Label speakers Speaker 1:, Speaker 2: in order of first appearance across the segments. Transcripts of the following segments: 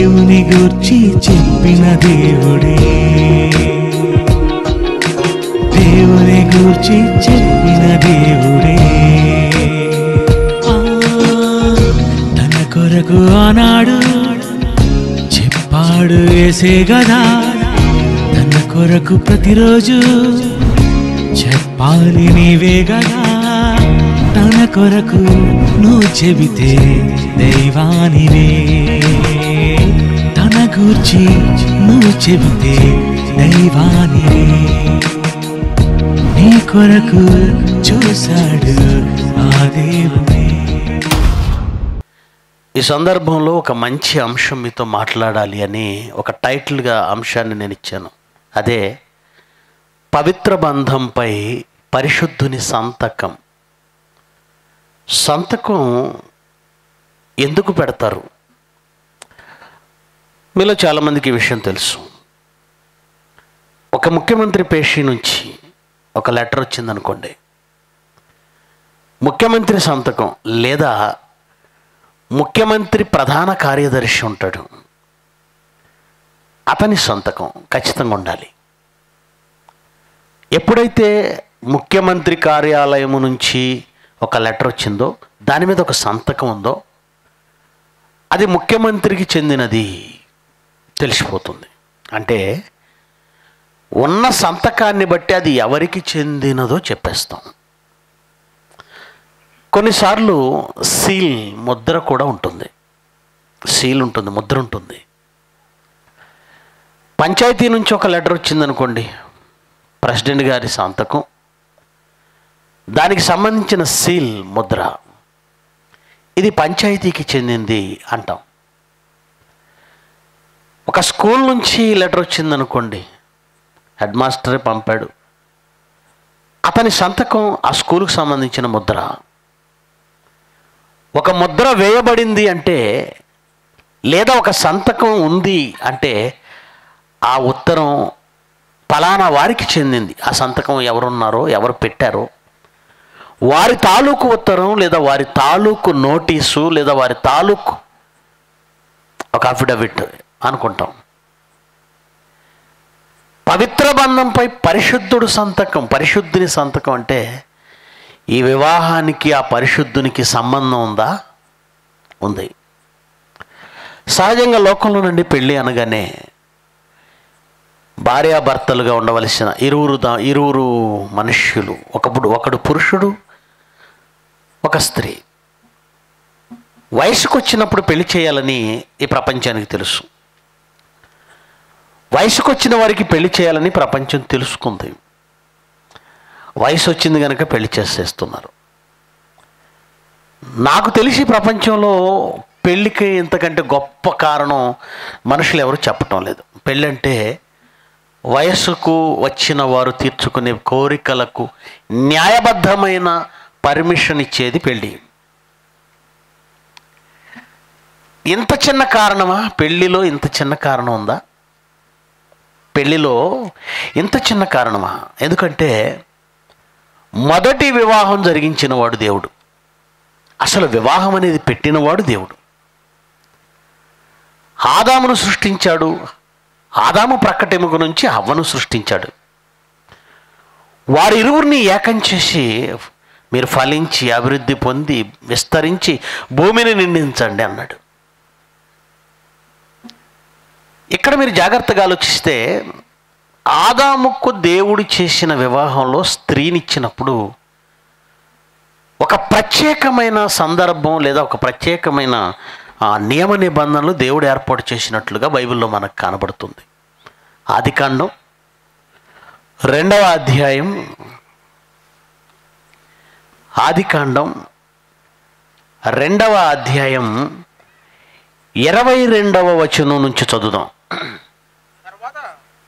Speaker 1: దేవుని గూర్చి చెప్పిన దేవుడే దేవుని గూర్చి చెప్పిన దేవుడే ఆ, తన కొరకు ఆనాడు చెప్పాడు వేసే గదా తన కొరకు ప్రతిరోజు చెప్పాలి నీవే గదా తన కొరకు నువ్వు చెబితే దైవానివే తన గూర్చి నువ్వు చెబితే దైవానివే నీ కొరకు చూశాడు ఆ దేవుడే
Speaker 2: ఈ సందర్భంలో ఒక మంచి అంశం మీతో మాట్లాడాలి అని ఒక టైటిల్గా అంశాన్ని నేను ఇచ్చాను అదే పవిత్ర బంధంపై పరిశుద్ధుని సంతకం సంతకం ఎందుకు పెడతారు మీలో చాలామందికి ఈ విషయం తెలుసు ఒక ముఖ్యమంత్రి పేషి నుంచి ఒక లెటర్ వచ్చిందనుకోండి ముఖ్యమంత్రి సంతకం లేదా ముఖ్యమంత్రి ప్రధాన కార్యదర్శి ఉంటాడు అతని సంతకం ఖచ్చితంగా ఉండాలి ఎప్పుడైతే ముఖ్యమంత్రి కార్యాలయం నుంచి ఒక లెటర్ వచ్చిందో దాని మీద ఒక సంతకం ఉందో అది ముఖ్యమంత్రికి చెందినది తెలిసిపోతుంది అంటే ఉన్న సంతకాన్ని బట్టి అది ఎవరికి చెందినదో చెప్పేస్తాం కొన్నిసార్లు సీల్ ముద్ర కూడా ఉంటుంది సీల్ ఉంటుంది ముద్ర ఉంటుంది పంచాయతీ నుంచి ఒక లెటర్ వచ్చిందనుకోండి ప్రెసిడెంట్ గారి సంతకం దానికి సంబంధించిన సీల్ ముద్ర ఇది పంచాయతీకి చెందింది అంటాం ఒక స్కూల్ నుంచి లెటర్ వచ్చిందనుకోండి హెడ్ మాస్టరే పంపాడు అతని సంతకం ఆ స్కూల్కి సంబంధించిన ముద్ర ఒక ముద్ర వేయబడింది అంటే లేదా ఒక సంతకం ఉంది అంటే ఆ ఉత్తరం ఫలానా వారికి చెందింది ఆ సంతకం ఎవరున్నారో ఎవరు పెట్టారో వారి తాలూకు ఉత్తరం లేదా వారి తాలూకు నోటీసు లేదా వారి తాలూకు ఒక అఫిడవిట్ అనుకుంటాం పవిత్ర బంధంపై పరిశుద్ధుడు సంతకం పరిశుద్ధుని సంతకం అంటే ఈ వివాహానికి ఆ పరిశుద్ధునికి సంబంధం ఉందా ఉంది సహజంగా లోకంలో నుండి పెళ్ళి అనగానే భార్యాభర్తలుగా ఉండవలసిన ఇరువురు దా ఇరువురు మనుష్యులు ఒకప్పుడు ఒకడు పురుషుడు ఒక స్త్రీ వయసుకు వచ్చినప్పుడు పెళ్లి చేయాలని ఈ ప్రపంచానికి తెలుసు వయసుకు వచ్చిన వారికి పెళ్లి చేయాలని ప్రపంచం తెలుసుకుంది వయసు వచ్చింది కనుక పెళ్లి చేసేస్తున్నారు నాకు తెలిసి ప్రపంచంలో పెళ్ళికి ఇంతకంటే గొప్ప కారణం మనుషులు ఎవరు చెప్పటం లేదు పెళ్ళంటే వయస్సుకు వచ్చిన వారు తీర్చుకునే కోరికలకు న్యాయబద్ధమైన పర్మిషన్ ఇచ్చేది పెళ్ళి ఇంత చిన్న కారణమా పెళ్ళిలో ఇంత చిన్న కారణం ఉందా పెళ్ళిలో ఇంత చిన్న కారణమా ఎందుకంటే మొదటి వివాహం జరిగించిన వాడు దేవుడు అసలు వివాహం అనేది పెట్టినవాడు దేవుడు ఆదామును సృష్టించాడు ఆదాము ప్రక్కటెముక నుంచి హవ్వను సృష్టించాడు వారి ఇరువురిని ఏకం చేసి మీరు ఫలించి అభివృద్ధి పొంది విస్తరించి భూమిని నిండించండి అన్నాడు ఇక్కడ మీరు జాగ్రత్తగా ఆలోచిస్తే ఆదాముకు దేవుడు చేసిన వివాహంలో స్త్రీనిచ్చినప్పుడు ఒక ప్రత్యేకమైన సందర్భం లేదా ఒక ప్రత్యేకమైన ఆ, నియమ నిబంధనలు దేవుడు ఏర్పాటు చేసినట్లుగా బైబిల్లో మనకు కనబడుతుంది ఆదికాండం రెండవ అధ్యాయం ఆదికాండం రెండవ అధ్యాయం ఇరవై రెండవ వచనం నుంచి చదువుదాం
Speaker 3: తర్వాత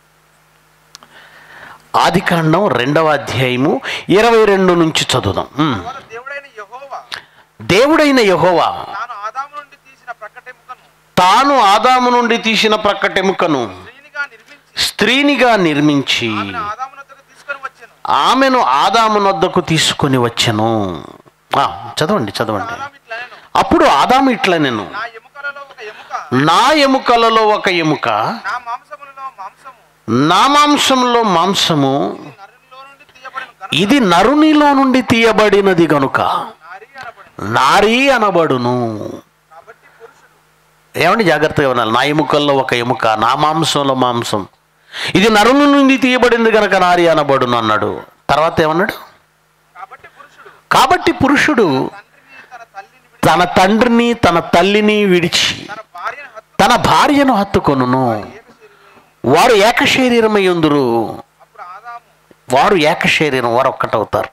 Speaker 2: ఆదికాండం రెండవ అధ్యాయము ఇరవై రెండు నుంచి చదువుదాం ఉమ్.
Speaker 3: తర్వాత దేవుడైన యెహోవా
Speaker 2: దేవుడైన యెహోవా
Speaker 3: తాను ఆదాము నుండి తీసిన ప్రక్కటెముకను
Speaker 2: తాను ఆదాము నుండి తీసిన ప్రక్కటెముకను
Speaker 3: స్త్రీనిగా నిర్మించి
Speaker 2: స్త్రీనిగా నిర్మించి
Speaker 3: ఆమెను ఆదామునొద్దకు తీసుకొని వచ్చెను
Speaker 2: ఆమెను ఆదాము నొద్దకు తీసుకొని వచ్చెను ఆ, చదవండి చదవండి
Speaker 3: ఆదాము ఇట్లా నేను
Speaker 2: అప్పుడు ఆదాము ఇట్లా నేను
Speaker 3: నా ఎముకలలో ఒక ఎముక
Speaker 2: నా ఎముకలలో ఒక ఎముక
Speaker 3: నా మాంసములలో మాంసము
Speaker 2: నా మాంసంలో మాంసము
Speaker 3: నరునిలో నుండి తీయబడిన గనుక
Speaker 2: ఇది నరునిలో నుండి తీయబడినది గనుక
Speaker 3: నారీ అనబడిన
Speaker 2: నారీ అనబడును
Speaker 3: కాబట్టి పురుషుడు
Speaker 2: ఏమండి జాగ్రత్తగా వినాలి నా ఎముకల్లో ఒక ఎముక నా మాంసంలో మాంసం ఇది నరుని నుండి తీయబడింది గనక నారి అనబడును అన్నాడు తర్వాత ఏమన్నాడు
Speaker 3: కాబట్టి పురుషుడు
Speaker 2: కాబట్టి పురుషుడు
Speaker 3: తండ్రిని తన తల్లిని విడిచి
Speaker 2: తన తండ్రిని తన తల్లిని విడిచి
Speaker 3: తన భార్యను హత్తు
Speaker 2: తన భార్యను హత్తుకొనును వారు ఏక శరీరమై ఉందురు
Speaker 3: అప్పుడు ఆదాము
Speaker 2: వారు ఏక శరీరం వారు ఒక్కటవుతారు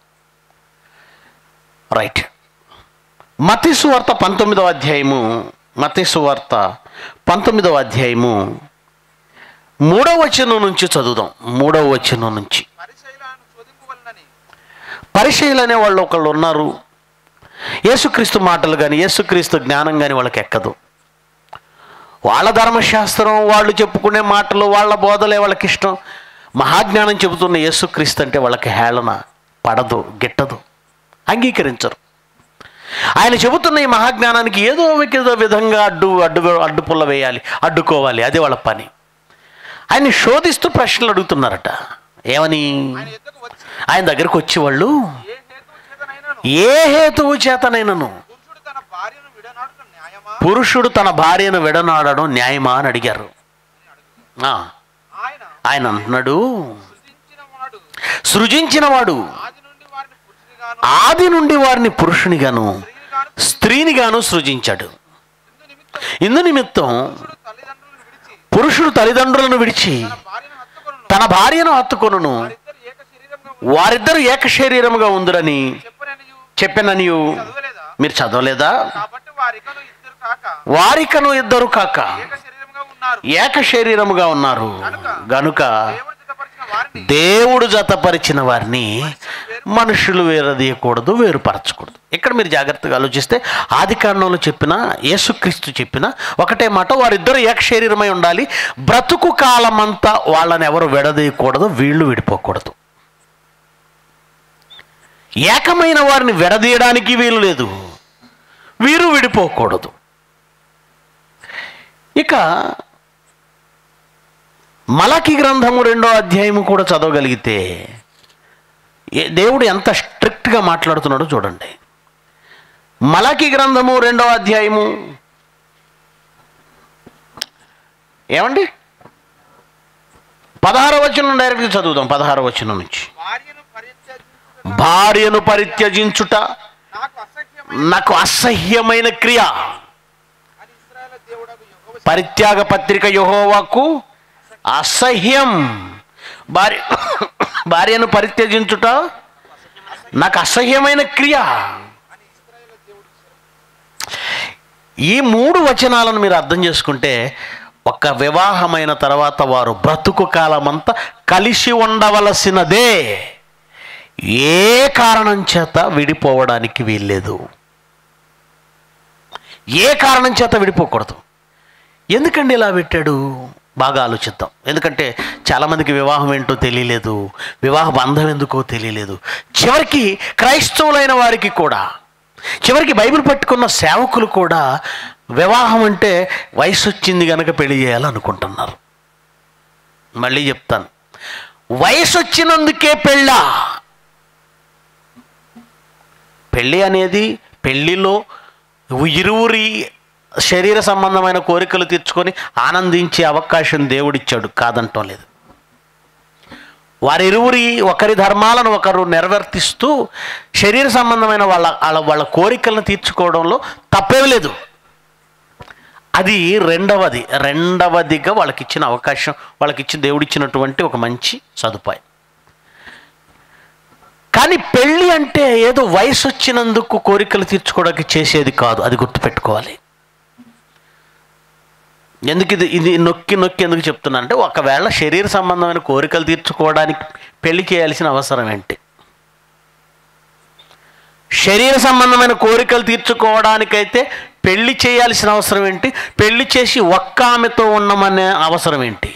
Speaker 2: రైట్ మతీసు వార్త పంతొమ్మిదవ అధ్యాయము మతీసు వార్త పంతొమ్మిదవ అధ్యాయము మూడవ వచనం నుంచి చదువుదాం మూడవ వచనం నుంచి
Speaker 3: పరిశైలను శోధింపవలనని
Speaker 2: పరిశీలన అనే వాళ్ళు ఒకళ్ళు ఉన్నారు యేసుక్రీస్తు మాటలు కానీ యేసుక్రీస్తు జ్ఞానం కానీ వాళ్ళకి ఎక్కదు వాళ్ళ ధర్మశాస్త్రం వాళ్ళు చెప్పుకునే మాటలు వాళ్ళ బోధలే వాళ్ళకి ఇష్టం మహాజ్ఞానం చెబుతున్న యేసుక్రీస్తు అంటే వాళ్ళకి హేళన పడదు గిట్టదు అంగీకరించరు ఆయన చెబుతున్న ఈ మహాజ్ఞానానికి ఏదో ఏదో విధంగా అడ్డు అడ్డు అడ్డు పుల్ల వేయాలి అడ్డుకోవాలి అదే వాళ్ళ పని ఆయన్ని శోధిస్తూ ప్రశ్నలు అడుగుతున్నారట ఏమని
Speaker 3: ఆయన ఎద్దకు వచ్చి
Speaker 2: ఆయన దగ్గరకు వచ్చి వాళ్ళు
Speaker 3: ఏ హేతువు చేతనైనను
Speaker 2: ఏ హేతువు చేతనైనను
Speaker 3: పురుషుడు తన భార్యను విడనాడుట న్యాయమా
Speaker 2: పురుషుడు తన భార్యను విడనాడడం న్యాయమా అని అడిగారు ఆ,
Speaker 3: ఆయన
Speaker 2: ఆయన అంటున్నాడు
Speaker 3: సృజించిన వాడు
Speaker 2: సృజించిన వాడు
Speaker 3: ఆది నుండి వారిని పురుషునిగాను
Speaker 2: ఆది నుండి వారిని పురుషునిగాను
Speaker 3: స్త్రీనిగాను
Speaker 2: స్త్రీనిగాను సృజించాడు
Speaker 3: ఇందు నిమిత్తం
Speaker 2: ఇందు నిమిత్తం
Speaker 3: పురుషుడు తల్లిదండ్రులను విడిచి
Speaker 2: పురుషుడు తల్లిదండ్రులను విడిచి
Speaker 3: తన భార్యను హత్తుకొను
Speaker 2: తన భార్యను హత్తుకొనును
Speaker 3: వారిద్దరు ఏక శరీరంగా
Speaker 2: వారిద్దరు ఏక శరీరముగా ఉందిరని
Speaker 3: చెప్పననియు
Speaker 2: చెప్పననియు
Speaker 3: చదవలేదా
Speaker 2: మీరు చదవలేదా
Speaker 3: కాబట్టి వారికను ఇద్దరు కాక
Speaker 2: వారికను ఇద్దరు కాక
Speaker 3: ఏక శరీరంగా ఉన్నారు
Speaker 2: ఏక శరీరముగా ఉన్నారు గనుక
Speaker 3: దేవుడు జతపరిచిన వారిని
Speaker 2: దేవుడు జతపరిచిన వారిని మనుషులు వేరదీయకూడదు వేరుపరచకూడదు ఇక్కడ మీరు జాగ్రత్తగా ఆలోచిస్తే ఆది కారణంలో చెప్పిన యేసుక్రీస్తు చెప్పిన ఒకటే మాట వారిద్దరు ఏక శరీరమై ఉండాలి బ్రతుకు కాలమంతా వాళ్ళని ఎవరు విడదీయకూడదు వీళ్ళు విడిపోకూడదు ఏకమైన వారిని విడదీయడానికి వీలు లేదు వీరు విడిపోకూడదు ఇక మలకి గ్రంథము రెండో అధ్యాయము కూడా చదవగలిగితే ఏ- దేవుడు ఎంత స్ట్రిక్ట్గా మాట్లాడుతున్నాడో చూడండి మలకి గ్రంథము రెండో అధ్యాయము ఏమండి పదహార వచనం డైరెక్ట్గా చదువుదాం పదహార వచనం నుంచి
Speaker 3: భార్యను పరిత్యజించుట
Speaker 2: భార్యను పరిత్యజించుట
Speaker 3: నాకు అసహ్యమైన
Speaker 2: నాకు అసహ్యమైన క్రియ
Speaker 3: అని ఇస్రాయేల్ దేవుడకు యెహోవా
Speaker 2: పరిత్యాగ పత్రిక యహోవాకు అసహ్యం భార్య భార్యను పరిత్యజించుట నాకు అసహ్యమైన క్రియ ఈ మూడు వచనాలను మీరు అర్థం చేసుకుంటే ఒక వివాహమైన తర్వాత వారు బ్రతుకు కాలమంతా కలిసి ఉండవలసినదే ఏ కారణం చేత విడిపోవడానికి వీల్లేదు ఏ కారణం చేత విడిపోకూడదు ఎందుకండి ఇలా పెట్టాడు బాగా ఆలోచిద్దాం ఎందుకంటే చాలామందికి వివాహం ఏంటో తెలియలేదు వివాహ బంధం ఎందుకో తెలియలేదు చివరికి క్రైస్తవులైన వారికి కూడా చివరికి బైబిల్ పట్టుకున్న సేవకులు కూడా వివాహం అంటే వయసు వచ్చింది కనుక పెళ్లి చేయాలనుకుంటున్నారు మళ్ళీ చెప్తాను వయసు వచ్చినందుకే పెళ్ళా పెళ్ళి అనేది పెళ్ళిలో ఇరువురి శరీర సంబంధమైన కోరికలు తీర్చుకొని ఆనందించే అవకాశం దేవుడిచ్చాడు కాదంటం లేదు వారిరువురి ఒకరి ధర్మాలను ఒకరు నెరవేర్తిస్తూ శరీర సంబంధమైన వాళ్ళ వాళ్ళ వాళ్ళ కోరికలను తీర్చుకోవడంలో తప్పేం లేదు అది రెండవది రెండవదిగా వాళ్ళకి ఇచ్చిన అవకాశం వాళ్ళకి ఇచ్చిన దేవుడిచ్చినటువంటి ఒక మంచి సదుపాయం కానీ పెళ్ళి అంటే ఏదో వయసు వచ్చినందుకు కోరికలు తీర్చుకోవడానికి చేసేది కాదు అది గుర్తుపెట్టుకోవాలి ఎందుకు ఇది ఇది నొక్కి నొక్కి ఎందుకు చెప్తున్నా అంటే ఒకవేళ శరీర సంబంధమైన కోరికలు తీర్చుకోవడానికి పెళ్లి చేయాల్సిన అవసరం ఏంటి శరీర సంబంధమైన కోరికలు తీర్చుకోవడానికైతే పెళ్లి చేయాల్సిన అవసరం ఏంటి పెళ్లి చేసి ఒక్క ఆమెతో ఉండమనే అవసరం ఏంటి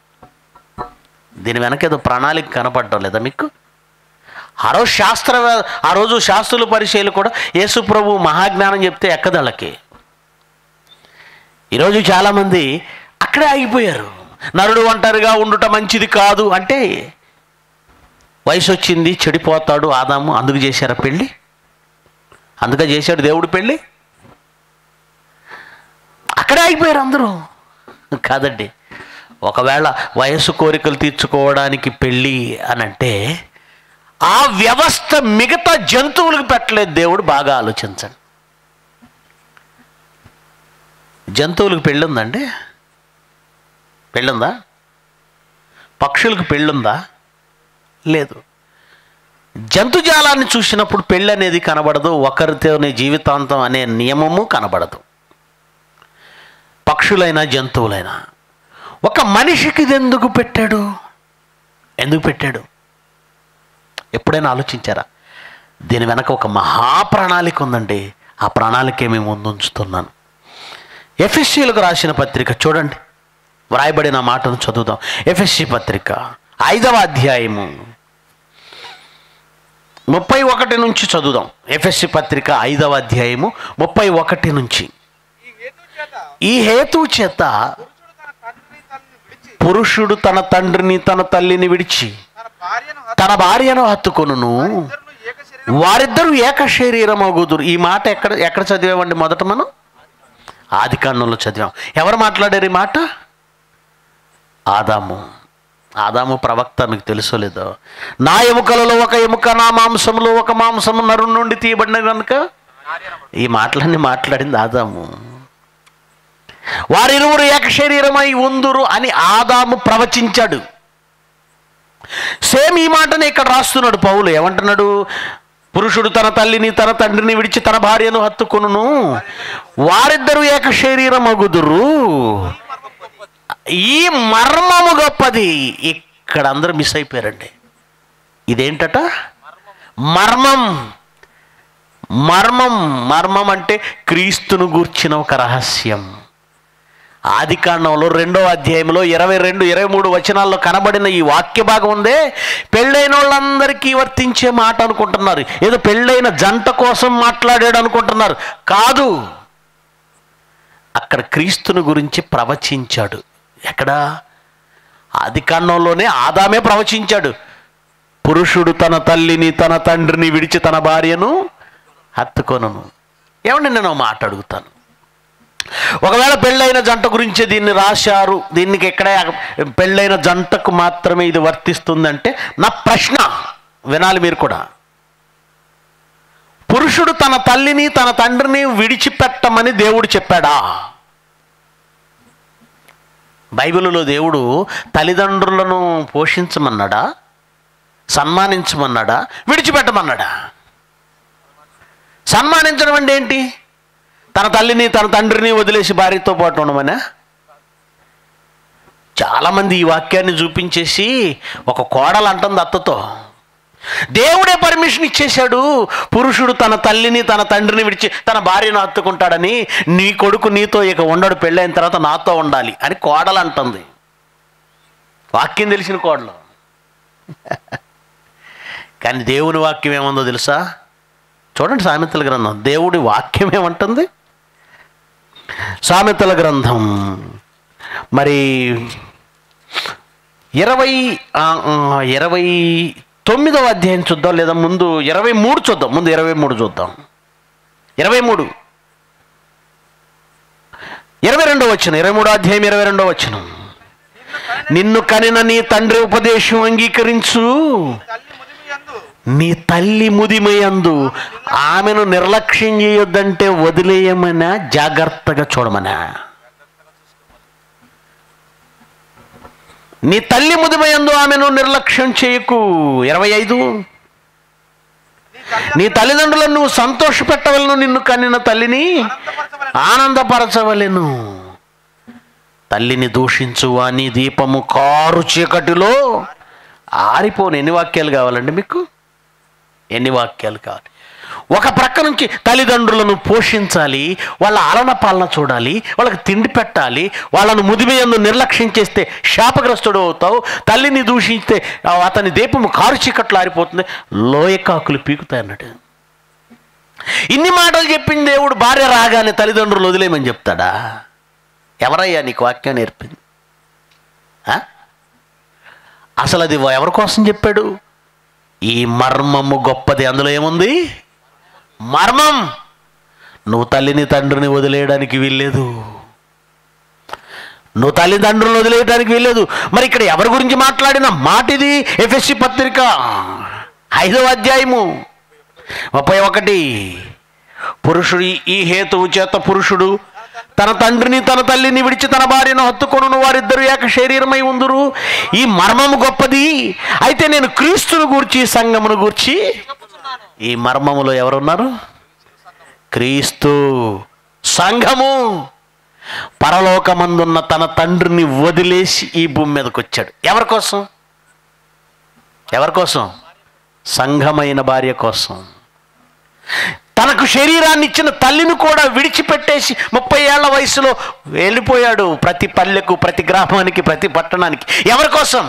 Speaker 2: దీని వెనక ఏదో ప్రణాళిక కనపడడం లేదా మీకు ఆ రోజు శాస్త్ర ఆ రోజు శాస్త్రుల పరిచయలు కూడా యేసు ప్రభు మహాజ్ఞానం చెప్తే ఎక్కదళ్ళకి ఈరోజు చాలామంది అక్కడే ఆగిపోయారు నరుడు ఒంటరిగా ఉండుట మంచిది కాదు అంటే వయసు వచ్చింది చెడిపోతాడు ఆదాము అందుకు చేశారా పెళ్ళి అందుకే చేశాడు దేవుడు పెళ్ళి అక్కడే ఆగిపోయారు అందరూ కాదండి ఒకవేళ వయసు కోరికలు తీర్చుకోవడానికి పెళ్ళి అని అంటే ఆ వ్యవస్థ మిగతా జంతువులకు పెట్టలేదు దేవుడు బాగా ఆలోచించండి జంతువులకు పెళ్ళుందండి పెళ్ళుందా పక్షులకు పెళ్ళుందా లేదు జంతుజాలాన్ని చూసినప్పుడు పెళ్ళి అనేది కనబడదు ఒకరితోనే జీవితాంతం అనే నియమము కనబడదు పక్షులైనా జంతువులైనా ఒక మనిషికి ఇది ఎందుకు పెట్టాడు ఎందుకు పెట్టాడు ఎప్పుడైనా ఆలోచించారా దీని వెనక ఒక మహాప్రణాళిక ఉందండి ఆ ప్రణాళికే మేము ముందుంచుతున్నాను ఎఫ్ఎస్సీలకు రాసిన పత్రిక చూడండి వ్రాయబడిన మాటను చదువుదాం ఎఫ్ఎస్సి పత్రిక ఐదవ అధ్యాయము ముప్పై ఒకటి నుంచి చదువుదాం ఎఫ్ఎస్సి పత్రిక ఐదవ అధ్యాయము ముప్పై ఒకటి నుంచి
Speaker 3: ఈ హేతు చేత
Speaker 2: ఈ హేతు చేత
Speaker 3: పురుషుడు తన తండ్రిని తల్లిని విడిచి
Speaker 2: పురుషుడు తన తల్లిని విడిచి
Speaker 3: తన భార్యను
Speaker 2: తన భార్యను హత్తుకొనును
Speaker 3: ఇద్దరును ఏక శరీరం
Speaker 2: వారిద్దరూ ఏక శరీరం అగుదురు ఈ మాట ఎక్కడ ఎక్కడ చదివామండి మొదట మనం ఆది కాండంలో చదివాం ఎవరు మాట్లాడారు ఈ మాట ఆదాము ఆదాము ప్రవక్త మీకు తెలుసో లేదో నా ఎముకలలో ఒక ఎముక నా మాంసములో ఒక మాంసము నరు నుండి తీయబడిన కనుక ఈ మాటలన్నీ మాట్లాడింది ఆదాము వారిరువురు ఏక శరీరమై ఉందురు అని ఆదాము ప్రవచించాడు సేమ్ ఈ మాటనే ఇక్కడ రాస్తున్నాడు పౌలు ఏమంటున్నాడు పురుషుడు తన తల్లిని తన తండ్రిని విడిచి తన భార్యను హత్తుకొనును వారిద్దరూ ఏక శరీరం అగుదురు ఈ మర్మము గొప్పది ఇక్కడ అందరూ మిస్ అయిపోయారండి ఇదేంటట మర్మం మర్మం మర్మం అంటే క్రీస్తును గూర్చిన ఒక రహస్యం ఆది కాండంలో రెండో అధ్యాయంలో ఇరవై రెండు ఇరవై మూడు వచనాల్లో కనబడిన ఈ వాక్య భాగం ఉందే పెళ్ళైన వాళ్ళందరికీ వర్తించే మాట అనుకుంటున్నారు ఏదో పెళ్ళైన జంట కోసం మాట్లాడాడు అనుకుంటున్నారు కాదు అక్కడ క్రీస్తుని గురించి ప్రవచించాడు ఎక్కడా ఆది కాండంలోనే ఆదామే ప్రవచించాడు పురుషుడు తన తల్లిని తన తండ్రిని విడిచి తన భార్యను హత్తుకొనను ఏమండి నేను ఒక మాట అడుగుతాను ఒకవేళ పెళ్ళైన జంట గురించి దీన్ని రాశారు దీనికి ఎక్కడే పెళ్ళైన జంటకు మాత్రమే ఇది వర్తిస్తుందంటే నా ప్రశ్న వినాలి మీరు కూడా పురుషుడు తన తల్లిని తన తండ్రిని విడిచిపెట్టమని దేవుడు చెప్పాడా బైబిల్లో దేవుడు తల్లిదండ్రులను పోషించమన్నాడా సన్మానించమన్నాడా విడిచిపెట్టమన్నాడా సన్మానించడం అంటే ఏంటి తన తల్లిని తన తండ్రిని వదిలేసి భార్యతో పాటు ఉండమనా చాలామంది ఈ వాక్యాన్ని చూపించేసి ఒక కోడలు అంటుంది అత్తతో దేవుడే పర్మిషన్ ఇచ్చేశాడు పురుషుడు తన తల్లిని తన తండ్రిని విడిచి తన భార్యను హత్తుకుంటాడని నీ కొడుకు నీతో ఇక ఉండడు పెళ్ళైన తర్వాత నాతో ఉండాలి అని కోడలు అంటుంది వాక్యం తెలిసిన కోడలు కానీ దేవుని వాక్యం ఏముందో తెలుసా చూడండి సామెతల గ్రంథం దేవుడి వాక్యం ఏమంటుంది సామెతల గ్రంథం మరి ఇరవై ఆ, ఆ, ఇరవై తొమ్మిదవ అధ్యాయం చూద్దాం లేదా ముందు ఇరవై మూడు చూద్దాం ముందు ఇరవై మూడు చూద్దాం ఇరవై మూడు ఇరవై రెండో వచ్చిన ఇరవై మూడో అధ్యాయం ఇరవై రెండో వచ్చిన నిన్ను కనిన నీ తండ్రి ఉపదేశం అంగీకరించు
Speaker 3: తల్లి ముదిమి యందు
Speaker 2: నీ తల్లి ముదిమయందు ఆమెను నిర్లక్ష్యం చేయొద్దంటే వదిలేయమనా జాగ్రత్తగా చూడమనా నీ తల్లి ముదిమయందు ఆమెను నిర్లక్ష్యం చేయకు ఇరవై ఐదు
Speaker 3: నీ తల్లి
Speaker 2: నీ తల్లిదండ్రులను నువ్వు సంతోషపెట్టవలను నిన్ను కనిన తల్లిని
Speaker 3: ఆనందపరచవలెను.
Speaker 2: ఆనందపరచవలెను తల్లిని దూషించు అని దీపము కారు చీకటిలో ఆరిపోను ఎన్ని వాక్యాలు కావాలండి మీకు ఎన్ని వాక్యాలు కావాలి ఒక ప్రక్క నుంచి తల్లిదండ్రులను పోషించాలి వాళ్ళ ఆలన పాలన చూడాలి వాళ్ళకి తిండి పెట్టాలి వాళ్ళను ముదిమయందు నిర్లక్ష్యం చేస్తే శాపగ్రస్తుడు అవుతావు తల్లిని దూషిస్తే ఆ అతని దీపము కారు చీకట్లు ఆరిపోతుంది లోయకాకులు పీకుతాయి అన్నట్టు ఇన్ని మాటలు చెప్పిన దేవుడు భార్య రాగానే తల్లిదండ్రులు వదిలేయమని చెప్తాడా ఎవరయ్యా నీకు వాక్యం నేర్పింది ఆ? అసలు అది ఎవరి కోసం చెప్పాడు ఈ మర్మము గొప్పది అందులో ఏముంది మర్మం నువ్వు తల్లిని తండ్రిని వదిలేయడానికి వీల్లేదు నువ్వు తల్లిదండ్రులను వదిలేయడానికి వీల్లేదు మరి ఇక్కడ ఎవరి గురించి మాట్లాడిన మాట ఇది ఎఫ్ఎస్సి పత్రిక ఐదవ అధ్యాయము ముప్పై ఒకటి పురుషుడు ఈ- ఈ హేతువు చేత పురుషుడు తన తండ్రిని తన తల్లిని విడిచి తన భార్యను హత్తుకొను వారిద్దరు ఏక శరీరమై ఉందురు ఈ మర్మము గొప్పది అయితే నేను క్రీస్తును గూర్చి సంగమును గూర్చి ఈ మర్మములో ఎవరున్నారు క్రీస్తు సంఘము పరలోకమందున్న తన తండ్రిని వదిలేసి ఈ భూమి మీదకి వచ్చాడు ఎవరి కోసం ఎవరి కోసం సంఘమైన భార్య కోసం తనకు శరీరాన్ని ఇచ్చిన తల్లిని కూడా విడిచిపెట్టేసి ముప్పై ఏళ్ల వయసులో వెళ్ళిపోయాడు ప్రతి పల్లెకు ప్రతి గ్రామానికి ప్రతి పట్టణానికి ఎవరి కోసం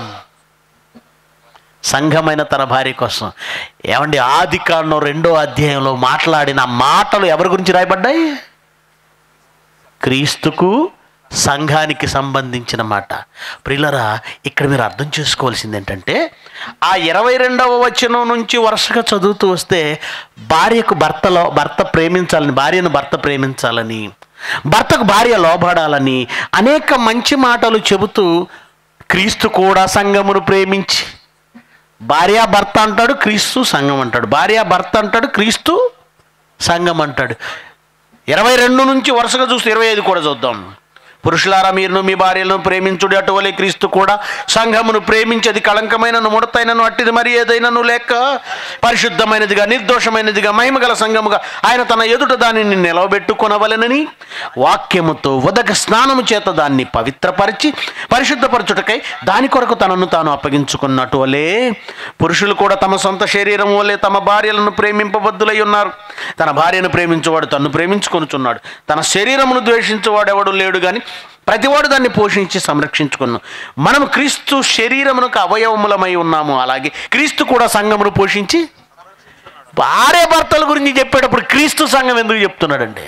Speaker 2: సంఘమైన తన భార్య కోసం ఏమండి ఆది కాండం రెండో అధ్యాయంలో మాట్లాడిన మాటలు ఎవరి గురించి రాయబడ్డాయి క్రీస్తుకు సంఘానికి సంబంధించిన మాట ప్రిలరా ఇక్కడ మీరు అర్థం చేసుకోవాల్సింది ఏంటంటే ఆ ఇరవై రెండవ వచనం నుంచి వరుసగా చదువుతూ వస్తే భార్యకు భర్తలో భర్త ప్రేమించాలని భార్యను భర్త ప్రేమించాలని భర్తకు భార్య లోబడాలని అనేక మంచి మాటలు చెబుతూ క్రీస్తు కూడా సంఘమును ప్రేమించి భార్య భర్త అంటాడు క్రీస్తు సంఘం అంటాడు భార్య భర్త అంటాడు క్రీస్తు సంఘం అంటాడు ఇరవై రెండు నుంచి వరుసగా చూస్తే ఇరవై ఐదు కూడా చూద్దాం పురుషులారా మీరును మీ భార్యలను ప్రేమించుడి అటువలే క్రీస్తు కూడా సంఘమును ప్రేమించేది కళంకమైనను ముడతైనను అట్టిది మరి ఏదైనాను లేక పరిశుద్ధమైనదిగా నిర్దోషమైనదిగా మహిమగల సంఘముగా ఆయన తన ఎదుట దానిని నిలవబెట్టుకొనవలెనని వాక్యముతో ఉదక స్నానము చేత దాన్ని పవిత్రపరిచి పరిశుద్ధపరచుటకై దాని కొరకు తనను తాను అప్పగించుకున్నట్టు వలే పురుషులు కూడా తమ సొంత శరీరం వలె తమ భార్యలను ప్రేమింపబద్దులై ఉన్నారు తన భార్యను ప్రేమించేవాడు తన్ను ప్రేమించుకొనుచున్నాడు తన శరీరమును ద్వేషించేవాడు ఎవడు లేడు కానీ ప్రతివాడు దాన్ని పోషించి సంరక్షించుకున్నాం మనం క్రీస్తు శరీరమునకు అవయవములమై ఉన్నాము అలాగే క్రీస్తు కూడా సంఘమును పోషించి భార్య భర్తల గురించి చెప్పేటప్పుడు క్రీస్తు సంఘం ఎందుకు చెప్తున్నాడండి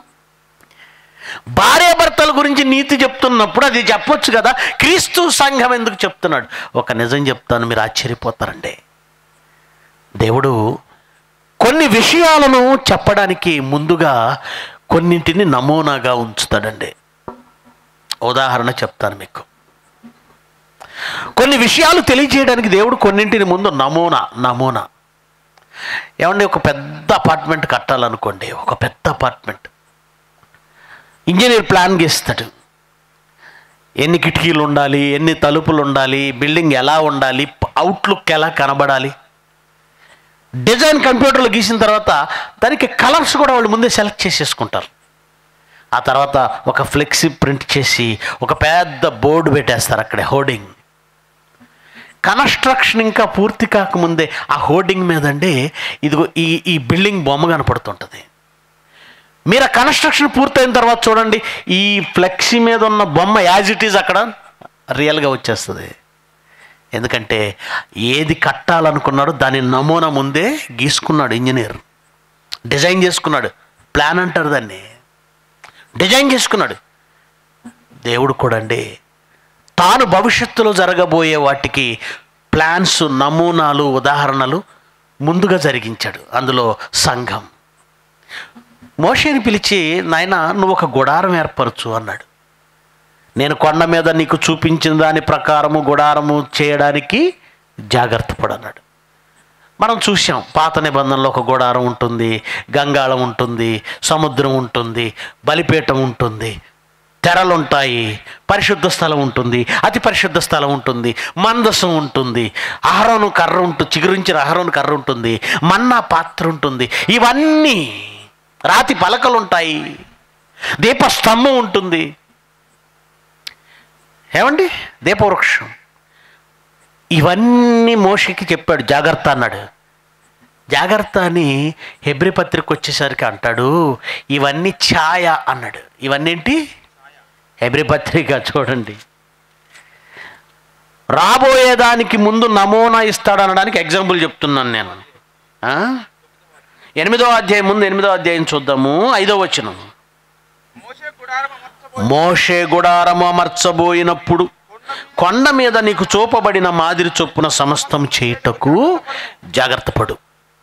Speaker 2: భార్య భర్తల గురించి నీతి చెప్తున్నప్పుడు అది చెప్పొచ్చు కదా క్రీస్తు సంఘం ఎందుకు చెప్తున్నాడు ఒక నిజం చెప్తాను మీరు ఆశ్చర్యపోతారండి దేవుడు కొన్ని విషయాలను చెప్పడానికి ముందుగా కొన్నింటిని నమూనాగా ఉంచుతాడండి ఉదాహరణ చెప్తాను మీకు కొన్ని విషయాలు తెలియజేయడానికి దేవుడు కొన్నింటిని ముందు నమూనా నమూనా ఏమండి ఒక పెద్ద అపార్ట్మెంట్ కట్టాలనుకోండి ఒక పెద్ద అపార్ట్మెంట్ ఇంజనీర్ ప్లాన్ గీస్తాడు ఎన్ని కిటికీలు ఉండాలి ఎన్ని తలుపులు ఉండాలి బిల్డింగ్ ఎలా ఉండాలి అవుట్లుక్ ఎలా కనబడాలి డిజైన్ కంప్యూటర్లో గీసిన తర్వాత దానికి కలర్స్ కూడా వాళ్ళు ముందే సెలెక్ట్ చేసేసుకుంటారు ఆ తర్వాత ఒక ఫ్లెక్సీ ప్రింట్ చేసి ఒక పెద్ద బోర్డు పెట్టేస్తారు అక్కడే హోర్డింగ్ కన్స్ట్రక్షన్ ఇంకా పూర్తి కాకముందే ఆ హోర్డింగ్ మీద అండి ఇదిగో ఈ ఈ బిల్డింగ్ బొమ్మ కనపడుతుంటుంది మీరు ఆ కన్స్ట్రక్షన్ పూర్తయిన తర్వాత చూడండి ఈ ఫ్లెక్సీ మీద ఉన్న బొమ్మ యాజ్ ఇట్ ఈజ్ అక్కడ రియల్గా వచ్చేస్తుంది ఎందుకంటే ఏది కట్టాలనుకున్నాడో దాని నమూనా ముందే గీసుకున్నాడు ఇంజనీర్ డిజైన్ చేసుకున్నాడు ప్లాన్ అంటారు దాన్ని డిజైన్ చేసుకున్నాడు దేవుడు కూడా అండి తాను భవిష్యత్తులో జరగబోయే వాటికి ప్లాన్స్ నమూనాలు ఉదాహరణలు ముందుగా జరిగించాడు అందులో సంఘం మోషేని పిలిచి నాయన నువ్వు ఒక గుడారం ఏర్పరచు అన్నాడు నేను కొండ మీద నీకు చూపించిన దాని ప్రకారము గుడారము చేయడానికి జాగ్రత్త పడన్నాడు మనం చూసాం పాత నిబంధనలో ఒక గుడారం ఉంటుంది గంగాళం ఉంటుంది సముద్రం ఉంటుంది బలిపీఠం ఉంటుంది తెరలు ఉంటాయి పరిశుద్ధ స్థలం ఉంటుంది అతి పరిశుద్ధ స్థలం ఉంటుంది మందసం ఉంటుంది ఆహారం కర్ర ఉంటుంది చిగురించిన ఆహారం కర్ర ఉంటుంది మన్నా పాత్ర ఉంటుంది ఇవన్నీ రాతి పలకలు ఉంటాయి దీపస్తంభం ఉంటుంది ఏమండి దీపవృక్షం ఇవన్నీ మోషకి చెప్పాడు జాగ్రత్త అన్నాడు జాగ్రత్త అని హెబ్రి పత్రిక వచ్చేసరికి అంటాడు ఇవన్నీ ఛాయ అన్నాడు ఇవన్నీ ఏంటి హెబ్రి పత్రిక చూడండి రాబోయేదానికి ముందు నమూనా ఇస్తాడు అనడానికి ఎగ్జాంపుల్ చెప్తున్నాను నేను ఆ? ఎనిమిదో అధ్యాయం ముందు ఎనిమిదో అధ్యాయం చూద్దాము ఐదో వచనం
Speaker 3: మోషే గుడారము మొత్తం
Speaker 2: మోషే గుడారము అమర్చబోయినప్పుడు కొండ మీద నీకు చూపబడిన మాదిరి చొప్పున సమస్తం చేయుటకు జాగ్రత్త పడు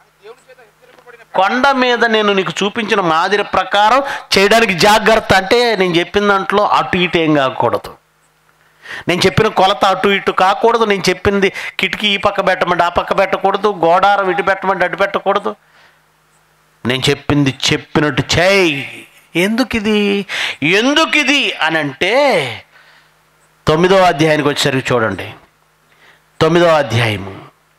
Speaker 2: కొండ మీద నేను నీకు చూపించిన మాదిరి ప్రకారం చేయడానికి జాగ్రత్త అంటే నేను చెప్పిన దాంట్లో అటు ఇటు ఏం కాకూడదు నేను చెప్పిన కొలత అటు ఇటు కాకూడదు నేను చెప్పింది కిటికీ ఈ పక్క పెట్టమంటే ఆ పక్క పెట్టకూడదు గోడారం ఇటు పెట్టమంటే అటు పెట్టకూడదు నేను చెప్పింది చెప్పినట్టు చేయి ఎందుకు ఇది ఎందుకు ఇది అని అంటే తొమ్మిదో అధ్యాయానికి వచ్చేసరికి చూడండి తొమ్మిదో అధ్యాయము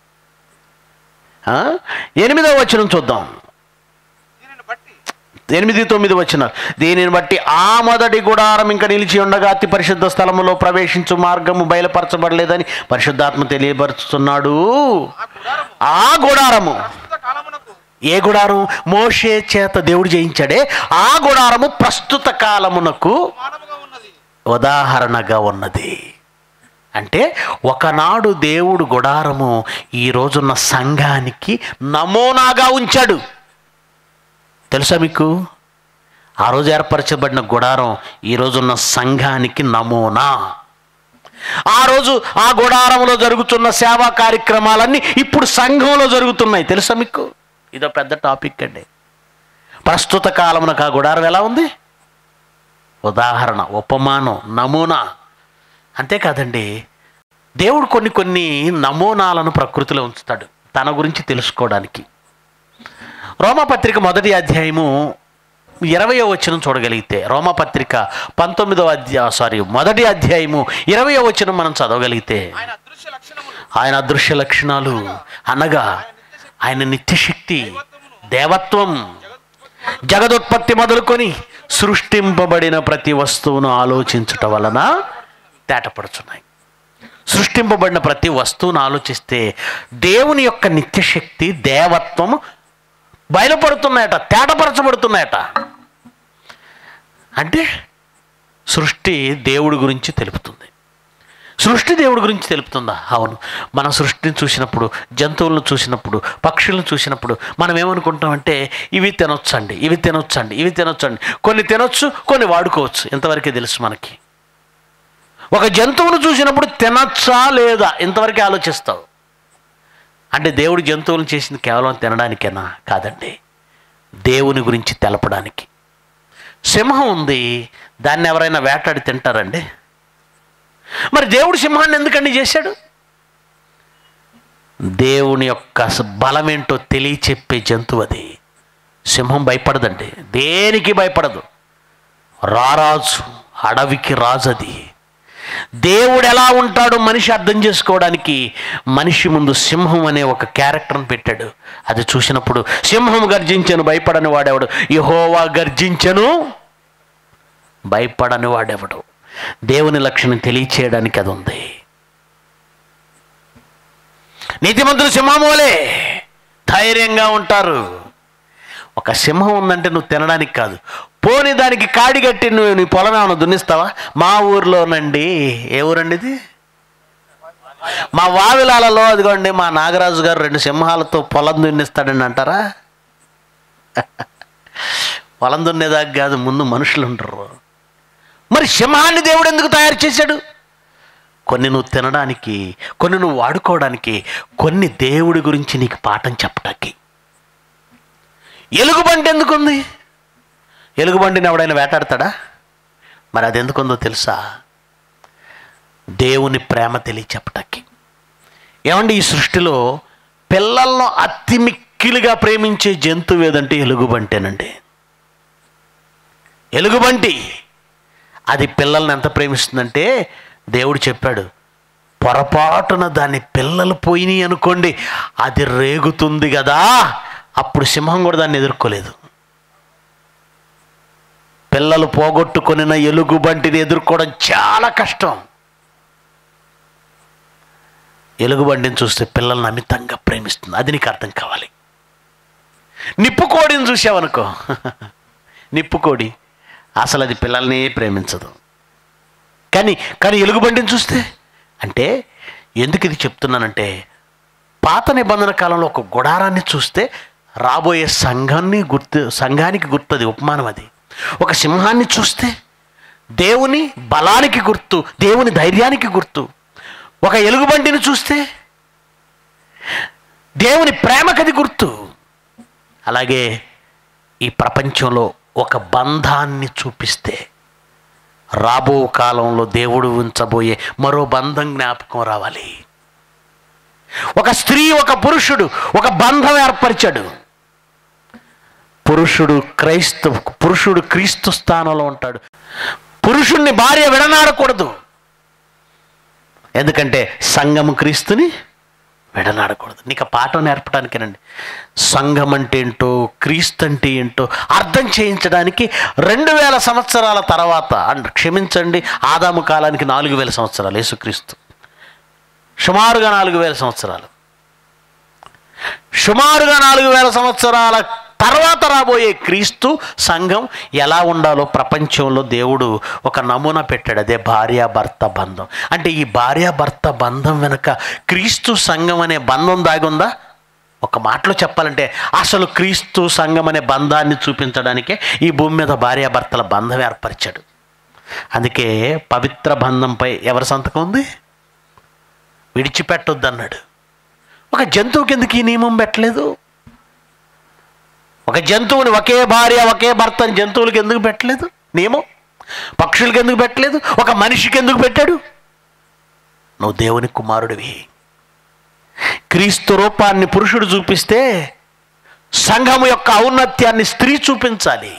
Speaker 2: ఆ? ఎనిమిదో వచనం చూద్దాం
Speaker 3: దీనిని బట్టి
Speaker 2: ఎనిమిది తొమ్మిది వచ్చిన దీనిని బట్టి ఆ మొదటి గుడారం ఇంకా నిలిచి ఉండగా అతి పరిశుద్ధ స్థలములో ప్రవేశించు మార్గము బయలుపరచబడలేదని పరిశుద్ధాత్మ తెలియపరుస్తున్నాడు
Speaker 3: ఆ గుడారము
Speaker 2: ఆ గుడారము
Speaker 3: ప్రస్తుత కాలమునకు
Speaker 2: ఏ గుడారం మోషే చేత దేవుడు చేయించాడే ఆ గుడారము ప్రస్తుత కాలమునకు
Speaker 3: మానముగా ఉన్నది
Speaker 2: ఉదాహరణగా ఉన్నది అంటే ఒకనాడు దేవుడు గుడారము ఈ రోజున్న సంఘానికి నమూనాగా ఉంచాడు తెలుసా మీకు ఆ రోజు ఏర్పరచబడిన గుడారం ఈ రోజున్న సంఘానికి నమూనా ఆ రోజు ఆ గుడారంలో జరుగుతున్న సేవా కార్యక్రమాలన్నీ ఇప్పుడు సంఘంలో జరుగుతున్నాయి తెలుసా మీకు ఇదో పెద్ద టాపిక్ అండి ప్రస్తుత కాలమునకు ఆ గుడారం ఎలా ఉంది ఉదాహరణ ఉపమానం నమూనా అంతేకాదండి దేవుడు కొన్ని కొన్ని నమూనాలను ప్రకృతిలో ఉంచుతాడు తన గురించి తెలుసుకోవడానికి రోమపత్రిక మొదటి అధ్యాయము ఇరవయో వచనం చూడగలిగితే రోమపత్రిక పంతొమ్మిదవ అధ్యాయ సారీ మొదటి అధ్యాయము ఇరవయో వచనం మనం చదవగలిగితే
Speaker 3: ఆయన అదృశ్య లక్షణములు
Speaker 2: ఆయన అదృశ్య లక్షణాలు అనగా ఆయన నిత్యశక్తి దేవత్వం జగదుత్పత్తి మొదలుకొని సృష్టింపబడిన ప్రతి వస్తువును ఆలోచించుట వలన తేటపడుచున్నాయి సృష్టింపబడిన ప్రతి వస్తువును ఆలోచిస్తే దేవుని యొక్క నిత్యశక్తి దేవత్వం బయలుపడుతున్నాయట తేటపరచబడుతున్నాయట అంటే సృష్టి దేవుడి గురించి తెలుపుతుంది సృష్టి దేవుడి గురించి తెలుపుతుందా అవును మన సృష్టిని చూసినప్పుడు జంతువులను చూసినప్పుడు పక్షులను చూసినప్పుడు మనం ఏమనుకుంటామంటే ఇవి తినొచ్చండి ఇవి తినొచ్చండి ఇవి తినొచ్చండి కొన్ని తినొచ్చు కొన్ని వాడుకోవచ్చు ఇంతవరకే తెలుసు మనకి ఒక జంతువును చూసినప్పుడు తినచ్చా లేదా ఇంతవరకే ఆలోచిస్తావు అంటే దేవుడు జంతువులను చేసింది కేవలం తినడానికేనా కాదండి దేవుని గురించి తెలపడానికి సింహం ఉంది దాన్ని ఎవరైనా వేటాడి తింటారండి మరి దేవుడు సింహాన్ని ఎందుకండి చేశాడు దేవుని యొక్క స- బలమేంటో తెలియచెప్పే జంతువు అది సింహం భయపడదండి దేనికి భయపడదు రారాజు అడవికి రాజు అది దేవుడు ఎలా ఉంటాడో మనిషి అర్థం చేసుకోవడానికి మనిషి ముందు సింహం అనే ఒక క్యారెక్టర్ని పెట్టాడు అది చూసినప్పుడు సింహం గర్జించను భయపడని వాడెవడు యహోవా గర్జించను భయపడని వాడెవడు దేవుని లక్షణం తెలియచేయడానికి అది ఉంది నీతిమంతులు సింహం వలె ధైర్యంగా ఉంటారు ఒక సింహం ఉందంటే నువ్వు తినడానికి కాదు పోని దానికి కాడి కట్టి నువ్వు నీ పొలం ఏమైనా దున్నిస్తావా మా ఊర్లోనండి ఏ ఊరండి ఇది మా వావిలాలలో అదిగోండి మా నాగరాజు గారు రెండు సింహాలతో పొలం దున్నిస్తాడండి అంటారా పొలం దున్నేదాకా కాదు ముందు మనుషులు ఉంటారు మరి సింహాన్ని దేవుడు ఎందుకు తయారు చేశాడు కొన్ని నువ్వు తినడానికి కొన్ని నువ్వు వాడుకోవడానికి కొన్ని దేవుడి గురించి నీకు పాఠం చెప్పడానికి ఎలుగుబంటి ఎందుకుంది ఎలుగుబంటిని ఎవడైనా వేటాడతాడా మరి అది ఎందుకుందో తెలుసా దేవుని ప్రేమ తెలియచెప్పటానికి ఏమండి ఈ సృష్టిలో పిల్లలను అతి మిక్కిలిగా ప్రేమించే జంతువు ఏదంటే ఎలుగుబంటేనండి ఎలుగుబంటి అది పిల్లల్ని ఎంత ప్రేమిస్తుందంటే దేవుడు చెప్పాడు పొరపాటున దాని పిల్లలు పోయినాయి అనుకోండి అది రేగుతుంది కదా అప్పుడు సింహం కూడా దాన్ని ఎదుర్కోలేదు పిల్లలు పోగొట్టుకొనిన ఎలుగుబంటిని ఎదుర్కోవడం చాలా కష్టం ఎలుగుబంటిని చూస్తే పిల్లల్ని అమితంగా ప్రేమిస్తుంది అది నీకు అర్థం కావాలి నిప్పుకోడిని చూసావనుకో నిప్పుకోడి అసలు అది పిల్లల్ని ప్రేమించదు కానీ కానీ ఎలుగుబంటిని చూస్తే అంటే ఎందుకు ఇది చెప్తున్నానంటే పాత నిబంధన కాలంలో ఒక గుడారాన్ని చూస్తే రాబోయే సంఘాన్ని గుర్తు సంఘానికి గుర్తుంది ఉపమానం అది ఒక సింహాన్ని చూస్తే దేవుని బలానికి గుర్తు దేవుని ధైర్యానికి గుర్తు ఒక ఎలుగుబంటిని చూస్తే దేవుని ప్రేమకది గుర్తు అలాగే ఈ ప్రపంచంలో ఒక బంధాన్ని చూపిస్తే రాబో కాలంలో దేవుడు ఉంచబోయే మరో బంధం జ్ఞాపకం రావాలి ఒక స్త్రీ ఒక పురుషుడు ఒక బంధం ఏర్పరిచాడు పురుషుడు క్రైస్తు పురుషుడు క్రీస్తు స్థానంలో ఉంటాడు పురుషుణ్ణి భార్య విడనాడకూడదు ఎందుకంటే సంఘము క్రీస్తుని విడనాడకూడదు నీకు ఆ పాఠం నేర్పడానికేనండి సంఘం అంటే ఏంటో క్రీస్తు అంటే ఏంటో అర్థం చేయించడానికి రెండు వేల సంవత్సరాల తర్వాత అండ్ క్షమించండి ఆదాము కాలానికి నాలుగు వేల సంవత్సరాలు యేసుక్రీస్తు సుమారుగా నాలుగు వేల సంవత్సరాలు సుమారుగా నాలుగు వేల సంవత్సరాల తర్వాత రాబోయే క్రీస్తు సంఘం ఎలా ఉండాలో ప్రపంచంలో దేవుడు ఒక నమూనా పెట్టాడు అదే భార్యాభర్త బంధం అంటే ఈ భార్యాభర్త బంధం వెనుక క్రీస్తు సంఘం అనే బంధం దాగి ఉందా ఒక మాటలో చెప్పాలంటే అసలు క్రీస్తు సంఘం అనే బంధాన్ని చూపించడానికే ఈ భూమి మీద భార్యాభర్తల బంధం ఏర్పరిచాడు అందుకే పవిత్ర బంధంపై ఎవరి సంతకం ఉంది విడిచిపెట్టొద్దు అన్నాడు ఒక జంతువుకి ఎందుకు ఈ నియమం పెట్టలేదు ఒక జంతువుని ఒకే భార్య ఒకే భర్త అని జంతువులకి ఎందుకు పెట్టలేదు నియమం పక్షులకి ఎందుకు పెట్టలేదు ఒక మనిషికి ఎందుకు పెట్టాడు నువ్వు దేవుని కుమారుడివి క్రీస్తు రూపాన్ని పురుషుడు చూపిస్తే సంఘము యొక్క ఔన్నత్యాన్ని స్త్రీ చూపించాలి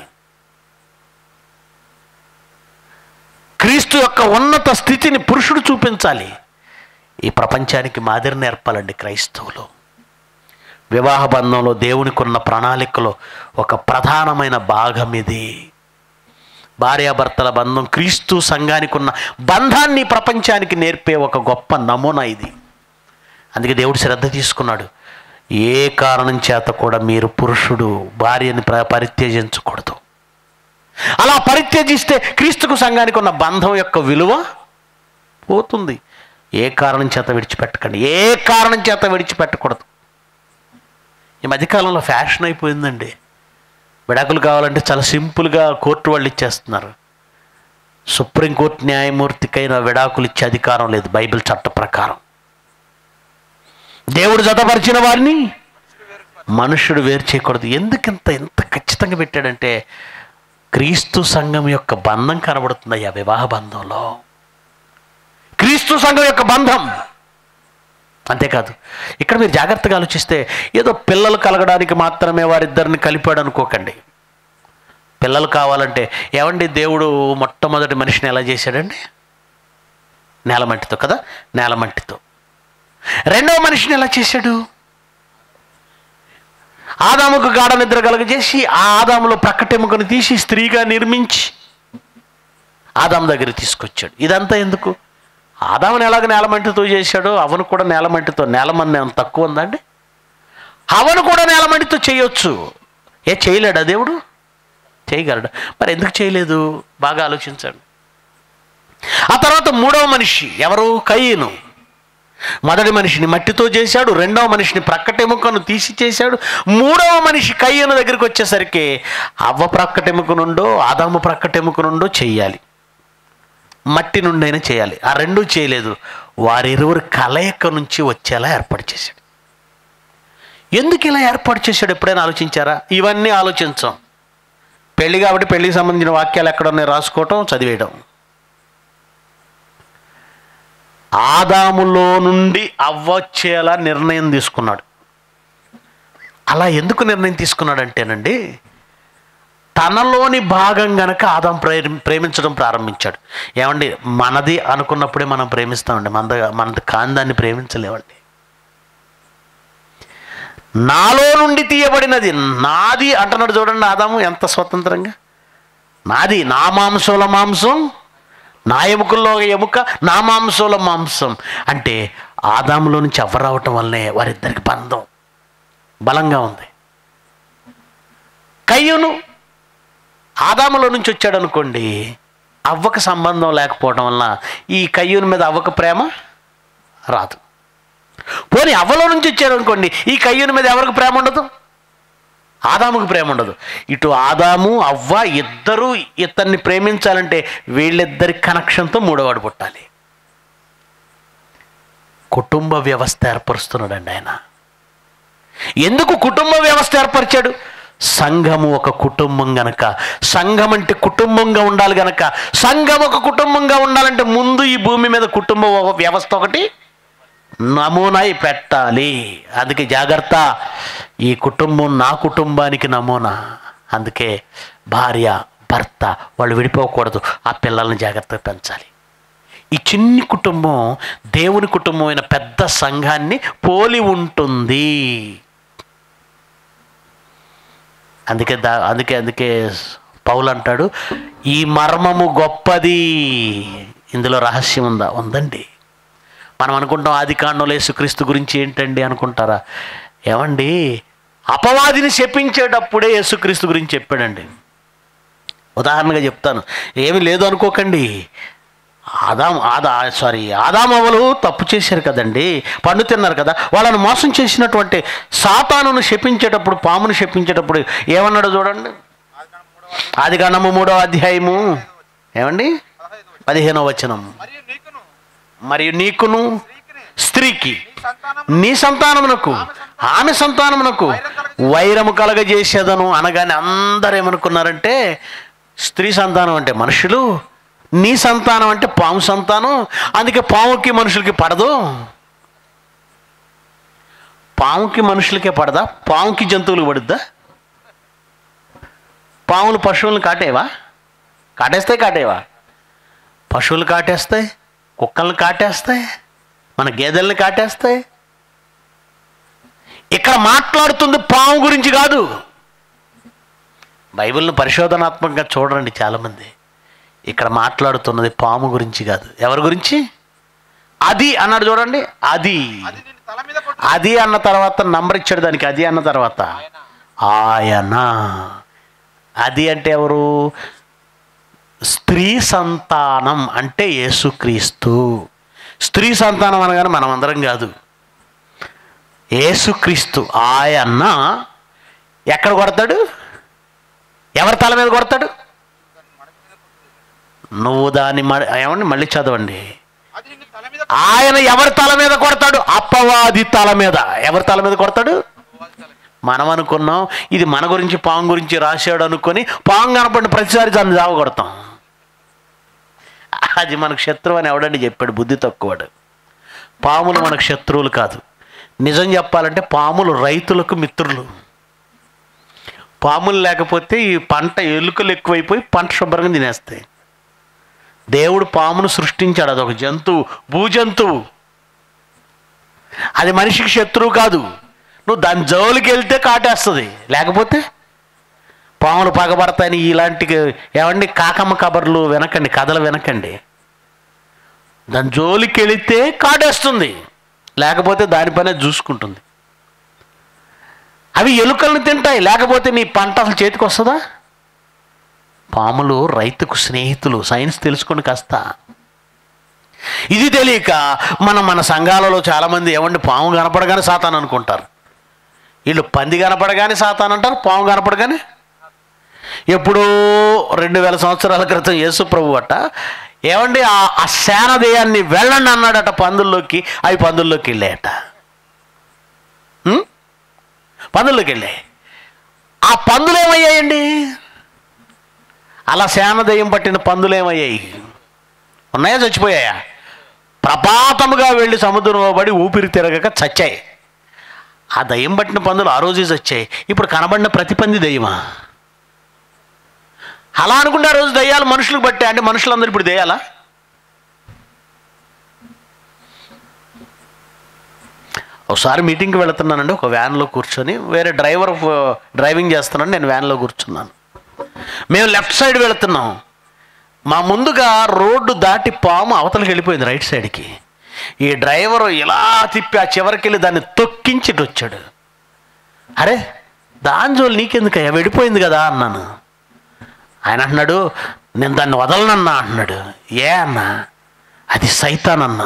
Speaker 2: క్రీస్తు యొక్క ఉన్నత స్థితిని పురుషుడు చూపించాలి ఈ ప్రపంచానికి మాదిరి నేర్పాలండి క్రైస్తవులు వివాహ బంధంలో దేవునికి ఉన్న ప్రణాళికలో ఒక ప్రధానమైన భాగం ఇది భార్యాభర్తల బంధం క్రీస్తు సంఘానికి ఉన్న బంధాన్ని ప్రపంచానికి నేర్పే ఒక గొప్ప నమూనా ఇది అందుకే దేవుడు శ్రద్ధ తీసుకున్నాడు ఏ కారణం చేత కూడా మీరు పురుషుడు భార్యని ప్ర- పరిత్యజించకూడదు అలా పరిత్యజిస్తే క్రీస్తుకు సంఘానికి ఉన్న బంధం యొక్క విలువ పోతుంది ఏ కారణం చేత విడిచిపెట్టకండి ఏ కారణం చేత విడిచిపెట్టకూడదు ఈ మధ్యకాలంలో ఫ్యాషన్ అయిపోయిందండి విడాకులు కావాలంటే చాలా సింపుల్గా కోర్టు వాళ్ళు ఇచ్చేస్తున్నారు సుప్రీంకోర్టు న్యాయమూర్తికైనా విడాకులు ఇచ్చే అధికారం లేదు బైబిల్ చట్ట ప్రకారం దేవుడు జతపరిచిన వారిని మనుషుడు వేరు చేయకూడదు ఎందుకు ఇంత ఎంత ఖచ్చితంగా పెట్టాడంటే క్రీస్తు సంఘం యొక్క బంధం కనబడుతుంది ఆ వివాహ బంధంలో క్రీస్తు సంఘం యొక్క బంధం అంతేకాదు ఇక్కడ మీరు జాగ్రత్తగా ఆలోచిస్తే ఏదో పిల్లలు కలగడానికి మాత్రమే వారిద్దరిని కలిపాడు అనుకోకండి పిల్లలు కావాలంటే ఏమండి దేవుడు మొట్టమొదటి మనిషిని ఎలా చేశాడండి నేలమట్టితో కదా నేలమట్టితో రెండవ మనిషిని ఎలా చేశాడు ఆదాముకు గాఢ నిద్ర కలగజేసి ఆ ఆదాములో ప్రక్కటెముకను తీసి స్త్రీగా నిర్మించి ఆదాము దగ్గర తీసుకొచ్చాడు ఇదంతా ఎందుకు ఆదాముని ఎలాగ నేలమంటితో చేశాడో అవను కూడా నేలమంటితో నేలమని ఏమైనా తక్కువ ఉందండి అవను కూడా నేలమంటితో చేయొచ్చు ఏ చేయలేడా దేవుడు చేయగలడు మరి ఎందుకు చేయలేదు బాగా ఆలోచించండి ఆ తర్వాత మూడవ మనిషి ఎవరు కయ్యను మొదటి మనిషిని మట్టితో చేశాడు రెండవ మనిషిని ప్రక్కటెముకను తీసి చేశాడు మూడవ మనిషి కయ్యను దగ్గరికి వచ్చేసరికి అవ్వ ప్రక్కటెముక నుండో ఆదాము ప్రక్కటెముక నుండో చెయ్యాలి మట్టి నుండైనా చేయాలి ఆ రెండూ చేయలేదు వారిరువురు కలయిక నుంచి వచ్చేలా ఏర్పాటు చేశాడు ఎందుకు ఇలా ఏర్పాటు చేశాడు ఎప్పుడైనా ఆలోచించారా ఇవన్నీ ఆలోచించాం పెళ్లి కాబట్టి పెళ్లికి సంబంధించిన వాక్యాలు ఎక్కడ ఉన్నాయి రాసుకోవటం చదివేయడం ఆదాములో నుండి అవ్వచ్చేలా నిర్ణయం తీసుకున్నాడు అలా ఎందుకు నిర్ణయం తీసుకున్నాడంటేనండి తనలోని భాగం గనక ఆదాం ప్రేమి ప్రేమించడం ప్రారంభించాడు ఏమండి మనది అనుకున్నప్పుడే మనం ప్రేమిస్తామండి మనది మనది కాని దాన్ని ప్రేమించలేమండి నాలో నుండి తీయబడినది నాది అంటున్నాడు చూడండి ఆదాము ఎంత స్వతంత్రంగా నాది నా మాంసంలో మాంసం నా ఎముకల్లో ఒక ఎముక నా మాంసంలో మాంసం అంటే ఆదాములో నుంచి అవ్వ రావటం వల్లనే వారిద్దరికి బంధం బలంగా ఉంది కయ్యూను ఆదాములో నుంచి వచ్చాడు అనుకోండి అవ్వకు సంబంధం లేకపోవడం వలన ఈ కయ్యూని మీద అవ్వకు ప్రేమ రాదు పోనీ అవ్వలో నుంచి వచ్చాడు అనుకోండి ఈ కయ్యూని మీద ఎవరికి ప్రేమ ఉండదు ఆదాముకు ప్రేమ ఉండదు ఇటు ఆదాము అవ్వ ఇద్దరు ఇతన్ని ప్రేమించాలంటే వీళ్ళిద్దరి కనెక్షన్తో మూడోవాడు పుట్టాలి కుటుంబ వ్యవస్థ ఏర్పరుస్తున్నాడండి ఆయన ఎందుకు కుటుంబ వ్యవస్థ ఏర్పరిచాడు సంఘము ఒక కుటుంబం గనక సంఘం అంటే కుటుంబంగా ఉండాలి గనక సంఘం ఒక కుటుంబంగా ఉండాలంటే ముందు ఈ భూమి మీద కుటుంబ ఒక వ్యవస్థ ఒకటి నమూనా పెట్టాలి అందుకే జాగ్రత్త ఈ కుటుంబం నా కుటుంబానికి నమూనా అందుకే భార్య భర్త వాళ్ళు విడిపోకూడదు ఆ పిల్లల్ని జాగ్రత్తగా పెంచాలి ఈ చిన్ని కుటుంబం దేవుని కుటుంబమైన పెద్ద సంఘాన్ని పోలి ఉంటుంది అందుకే దా అందుకే అందుకే పౌలు అంటాడు ఈ మర్మము గొప్పది ఇందులో రహస్యం ఉందా ఉందండి మనం అనుకుంటాం ఆది కాండంలో యేసుక్రీస్తు గురించి ఏంటండి అనుకుంటారా ఏమండి అపవాదిని శపించేటప్పుడే యేసుక్రీస్తు గురించి చెప్పాడండి ఉదాహరణగా చెప్తాను ఏమీ లేదు అనుకోకండి ఆదాం ఆదా సారీ ఆదామవలు తప్పు చేశారు కదండి పండు తిన్నారు కదా వాళ్ళని మోసం చేసినటువంటి సాతానును శపించేటప్పుడు పామును శపించేటప్పుడు ఏమన్నాడు చూడండి ఆది కాండము మూడో అధ్యాయము ఏమండి
Speaker 3: పదహైదు
Speaker 2: పదిహేనో వచనం
Speaker 3: మరియు నీకును
Speaker 2: మరియు నీకును
Speaker 3: స్త్రీకిని
Speaker 2: స్త్రీకి
Speaker 3: నీ సంతానం
Speaker 2: నీ సంతానమునకు ఆమె సంతానమునకు వైరము కలగజేసేదను అనగానే అందరు ఏమనుకున్నారంటే స్త్రీ సంతానం అంటే మనుషులు నీ సంతానం అంటే పాము సంతానం అందుకే పాముకి మనుషులకి పడదు పాముకి మనుషులకే పడదా పాముకి జంతువులకు పడుద్దా పాములు పశువులను కాటేవా కాటేస్తాయి కాటేవా పశువులు కాటేస్తాయి కుక్కల్ని కాటేస్తాయి మన గేదెల్ని కాటేస్తాయి ఇక్కడ మాట్లాడుతుంది పాము గురించి కాదు బైబిల్ని పరిశోధనాత్మకంగా చూడండి చాలామంది ఇక్కడ మాట్లాడుతున్నది పాము గురించి కాదు ఎవరి గురించి అది అన్నాడు చూడండి అది
Speaker 3: అది నిన్ను తల మీద కొట్టు
Speaker 2: అది అన్న తర్వాత నంబర్ ఇచ్చాడు దానికి అది అన్న తర్వాత ఆయన అది అంటే ఎవరు స్త్రీ సంతానం అంటే యేసుక్రీస్తు స్త్రీ సంతానం అనగానే మనం అందరం కాదు యేసుక్రీస్తు ఆయన ఎక్కడ కొడతాడు ఎవరి తల మీద కొడతాడు నువ్వు దాన్ని మ- ఏమండి మళ్ళీ చదవండి
Speaker 3: అది నిన్ను తల మీద
Speaker 2: ఆయన ఎవరి తల మీద కొడతాడు అప్పవాది తల మీద ఎవరి తల మీద కొడతాడు మనం అనుకున్నాం ఇది మన గురించి పాము గురించి రాశాడు అనుకొని పాము కనపడిన ప్రతిసారి దాన్ని జావ కొడతాం అది మనకు శత్రువు అని ఎవడండి చెప్పాడు బుద్ధి తక్కువడు పాములు మనకు శత్రువులు కాదు నిజం చెప్పాలంటే పాములు రైతులకు మిత్రులు పాములు లేకపోతే ఈ పంట ఎలుకలు ఎక్కువైపోయి పంట శుభ్రంగా తినేస్తాయి దేవుడు పామును సృష్టించాడు అదొక జంతువు భూజంతువు అది మనిషికి శత్రువు కాదు నువ్వు దాని జోలికి వెళ్తే కాటేస్తుంది లేకపోతే పాములు పగబడతాయని ఇలాంటి ఏమండి కాకమ్మ కబర్లు వినకండి కథలు వినకండి దాని జోలికి వెళితే కాటేస్తుంది లేకపోతే దానిపైన చూసుకుంటుంది అవి ఎలుకలను తింటాయి లేకపోతే నీ పంట అసలు చేతికి వస్తుందా పాములు రైతుకు స్నేహితులు సైన్స్ తెలుసుకోండి కాస్త ఇది తెలియక మనం మన సంఘాలలో చాలామంది ఏమండి పాము కనపడగానే సాతాన్ అనుకుంటారు వీళ్ళు పంది కనపడగానే సాతాన్ అంటారు పాము కనపడగానే ఎప్పుడో రెండు వేల సంవత్సరాల క్రితం యేసు ప్రభు అట ఏమండి ఆ ఆ సేనదేయాన్ని వెళ్ళండి అన్నాడట పందుల్లోకి అవి పందుల్లోకి వెళ్ళాయట ఉం? పందుల్లోకి వెళ్ళాయి ఆ పందులు ఏమయ్యాయండి అలా సేనదయ్యం పట్టిన పందులు ఏమయ్యాయి ఉన్నాయా చచ్చిపోయాయా ప్రపాతముగా వెళ్ళి సముద్రంలో పడి ఊపిరి తిరగక చచ్చాయి ఆ దయ్యం పట్టిన పందులు ఆ రోజే చచ్చాయి ఇప్పుడు కనబడిన ప్రతి పంది దయ్యమా అలా అనుకుంటే ఆ రోజు దయ్యాలు మనుషులకు బట్టే అంటే మనుషులందరూ ఇప్పుడు దయ్యాలా ఒకసారి మీటింగ్కి వెళుతున్నానండి ఒక వ్యాన్లో కూర్చొని వేరే డ్రైవర్ ఫ- డ్రైవింగ్ చేస్తున్నాను నేను వ్యాన్లో కూర్చున్నాను మేము లెఫ్ట్ సైడ్ వెళుతున్నాం మా ముందుగా రోడ్డు దాటి పాము అవతలకి వెళ్ళిపోయింది రైట్ సైడ్కి ఈ డ్రైవరు ఇలా తిప్పి ఆ చివరికి వెళ్ళి దాన్ని తొక్కించి ఇటు వచ్చాడు అరే దాని జోలు నీకెందుకయ్యా వెళ్ళిపోయింది కదా అన్నాను ఆయన అంటున్నాడు నేను దాన్ని వదలనన్నా అంటున్నాడు ఏ అన్నా అది సైతాన్ అన్నా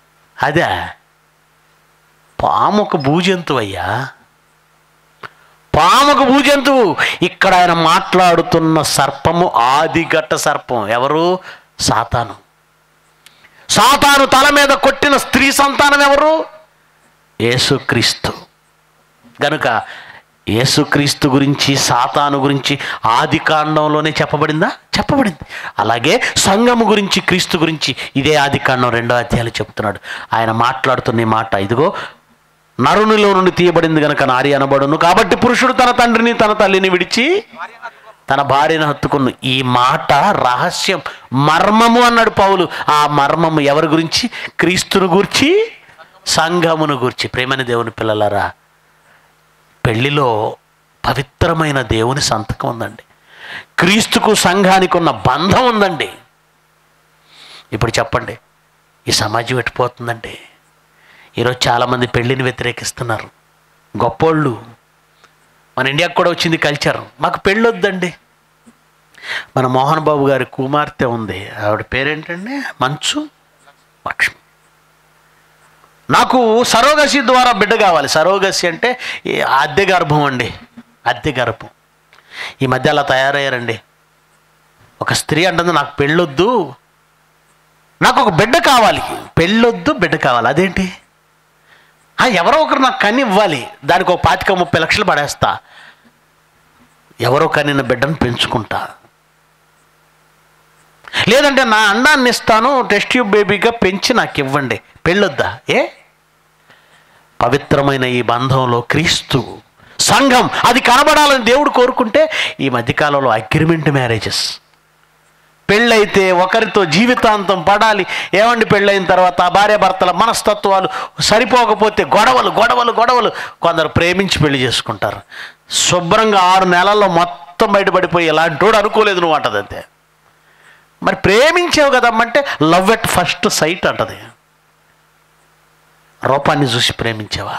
Speaker 2: అదే పాము ఒక భూజంతువు అయ్యా పాముకు భూజంతువు ఇక్కడ ఆయన మాట్లాడుతున్న సర్పము ఆదిఘట్ట సర్పం ఎవరు సాతాను సాతాను తల మీద కొట్టిన స్త్రీ సంతానం ఎవరు యేసుక్రీస్తు గనుక యేసుక్రీస్తు గురించి సాతాను గురించి ఆది కాండంలోనే చెప్పబడిందా చెప్పబడింది అలాగే సంఘము గురించి క్రీస్తు గురించి ఇదే ఆది కాండం రెండో అధ్యాయాలు చెప్తున్నాడు ఆయన మాట్లాడుతున్న ఈ మాట ఇదిగో నరునిలో నుండి తీయబడింది గనక నారి అనబడును కాబట్టి పురుషుడు తన తండ్రిని తన తల్లిని విడిచి తన భార్యను హత్తుకును ఈ మాట రహస్యం మర్మము అన్నాడు పౌలు ఆ మర్మము ఎవరి గురించి క్రీస్తును గూర్చి సంఘమును గూర్చి ప్రేమని దేవుని పిల్లలరా పెళ్లిలో పవిత్రమైన దేవుని సంతకం ఉందండి క్రీస్తుకు సంఘానికి ఉన్న బంధం ఉందండి ఇప్పుడు చెప్పండి ఈ సమాజం ఎట్టిపోతుందండి ఈరోజు చాలామంది పెళ్ళిని వ్యతిరేకిస్తున్నారు గొప్పోళ్ళు మన ఇండియాకు కూడా వచ్చింది కల్చర్ మాకు పెళ్ళొద్దండి మన మోహన్ బాబు గారి కుమార్తె ఉంది ఆవిడ పేరేంటండి మంచు లక్ష్మి నాకు సరోగసి ద్వారా బిడ్డ కావాలి సరోగసి అంటే ఈ అద్దె గర్భం అండి అద్దె గర్భం ఈ మధ్య అలా తయారయ్యారండి ఒక స్త్రీ అంటుంది నాకు పెళ్ళొద్దు నాకు ఒక బిడ్డ కావాలి పెళ్ళొద్దు బిడ్డ కావాలి అదేంటి ఆ, ఎవరో ఒకరు నాకు కని ఇవ్వాలి దానికి ఒక పాతిక ముప్పై లక్షలు పడేస్తా ఎవరో కనిన బిడ్డను పెంచుకుంటా లేదంటే నా అండాన్ని ఇస్తాను టెస్ట్ ట్యూబ్ బేబీగా పెంచి నాకు ఇవ్వండి పెళ్ళొద్దా ఏ పవిత్రమైన ఈ బంధంలో క్రీస్తు సంఘం అది కనబడాలని దేవుడు కోరుకుంటే ఈ మధ్యకాలంలో అగ్రిమెంట్ మ్యారేజెస్ పెళ్ళైతే ఒకరితో జీవితాంతం పడాలి ఏమండి పెళ్ళైన తర్వాత ఆ భార్యాభర్తల మనస్తత్వాలు సరిపోకపోతే గొడవలు గొడవలు గొడవలు కొందరు ప్రేమించి పెళ్లి చేసుకుంటారు శుభ్రంగా ఆరు నెలల్లో మొత్తం బయటపడిపోయి ఇలాంటి వాడు అనుకోలేదు నువ్వు అంటది అంతే మరి ప్రేమించావు కదమ్మంటే లవ్ ఎట్ ఫస్ట్ సైట్ అంటది రూపాన్ని చూసి ప్రేమించావా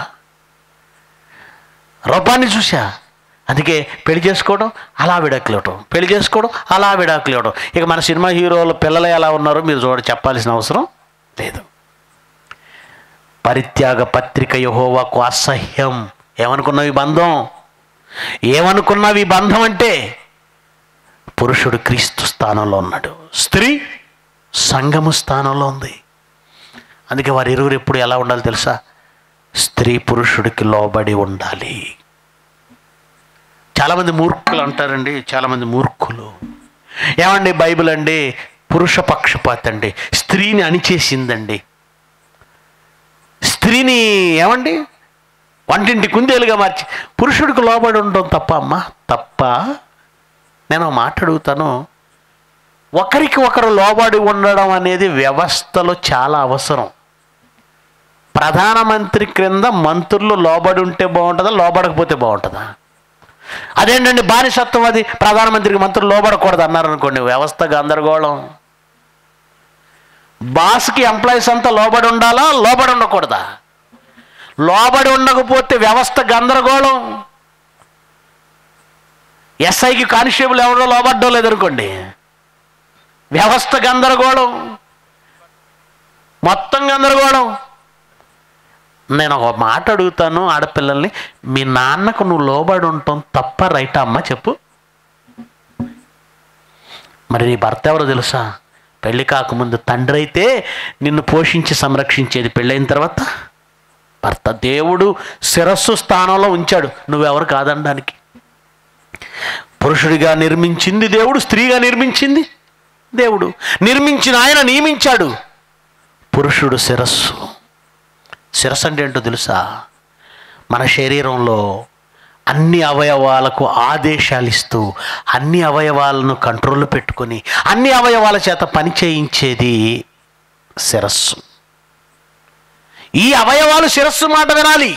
Speaker 2: రూపాన్ని చూసా అందుకే పెళ్లి చేసుకోవడం అలా విడాకులు ఇవ్వడం పెళ్లి చేసుకోవడం అలా విడాకులు ఇవ్వడం ఇక మన సినిమా హీరోలు పిల్లలు ఎలా ఉన్నారో మీరు చూడ చెప్పాల్సిన అవసరం లేదు పరిత్యాగ పత్రిక యహోవాకు అసహ్యం ఏమనుకున్నావు ఈ బంధం ఏమనుకున్నావు ఈ బంధం అంటే పురుషుడు క్రీస్తు స్థానంలో ఉన్నాడు స్త్రీ సంఘము స్థానంలో ఉంది అందుకే వారి ఇరువురు ఎప్పుడు ఎలా ఉండాలి తెలుసా స్త్రీ పురుషుడికి లోబడి ఉండాలి చాలామంది మూర్ఖులు అంటారండి చాలామంది మూర్ఖులు ఏమండి బైబిల్ అండి పురుష పక్షపాత అండి స్త్రీని అణిచేసిందండి స్త్రీని ఏమండి వంటింటి కుందేలుగా మార్చి పురుషుడికి లోబడి ఉండడం తప్ప అమ్మా తప్ప నేను ఒక మాట అడుగుతాను ఒకరికి ఒకరు లోబడి ఉండడం అనేది వ్యవస్థలో చాలా అవసరం ప్రధానమంత్రి క్రింద మంత్రులు లోబడి ఉంటే బాగుంటుందా లోబడకపోతే బాగుంటుందా అదేంటండి బానిసత్వం అది ప్రధానమంత్రికి మంత్రులు లోబడకూడదు అన్నారు అనుకోండి వ్యవస్థ గందరగోళం బాస్కి ఎంప్లాయీస్ అంతా లోబడి ఉండాలా లోబడి ఉండకూడదా లోబడి ఉండకపోతే వ్యవస్థ గందరగోళం ఎస్ఐకి కానిస్టేబుల్ ఎవరో లోబడ్డో లేదనుకోండి వ్యవస్థ గందరగోళం మొత్తం గందరగోళం నేను ఒక మాట అడుగుతాను ఆడపిల్లల్ని మీ నాన్నకు నువ్వు లోబడి ఉండటం తప్ప రైటా అమ్మ చెప్పు మరి నీ భర్త ఎవరో తెలుసా పెళ్లి కాకముందు తండ్రి అయితే నిన్ను పోషించి సంరక్షించేది పెళ్ళైన తర్వాత భర్త దేవుడు శిరస్సు స్థానంలో ఉంచాడు నువ్వెవరు కాదనడానికి పురుషుడిగా నిర్మించింది దేవుడు స్త్రీగా నిర్మించింది దేవుడు నిర్మించిన ఆయన నియమించాడు పురుషుడు శిరస్సు శిరస్సు అంటే ఏంటో తెలుసా మన శరీరంలో అన్ని అవయవాలకు ఆదేశాలు ఇస్తూ అన్ని అవయవాలను కంట్రోల్లో పెట్టుకొని అన్ని అవయవాల చేత పని చేయించేది శిరస్సు ఈ అవయవాలు శిరస్సు మాట వినాలి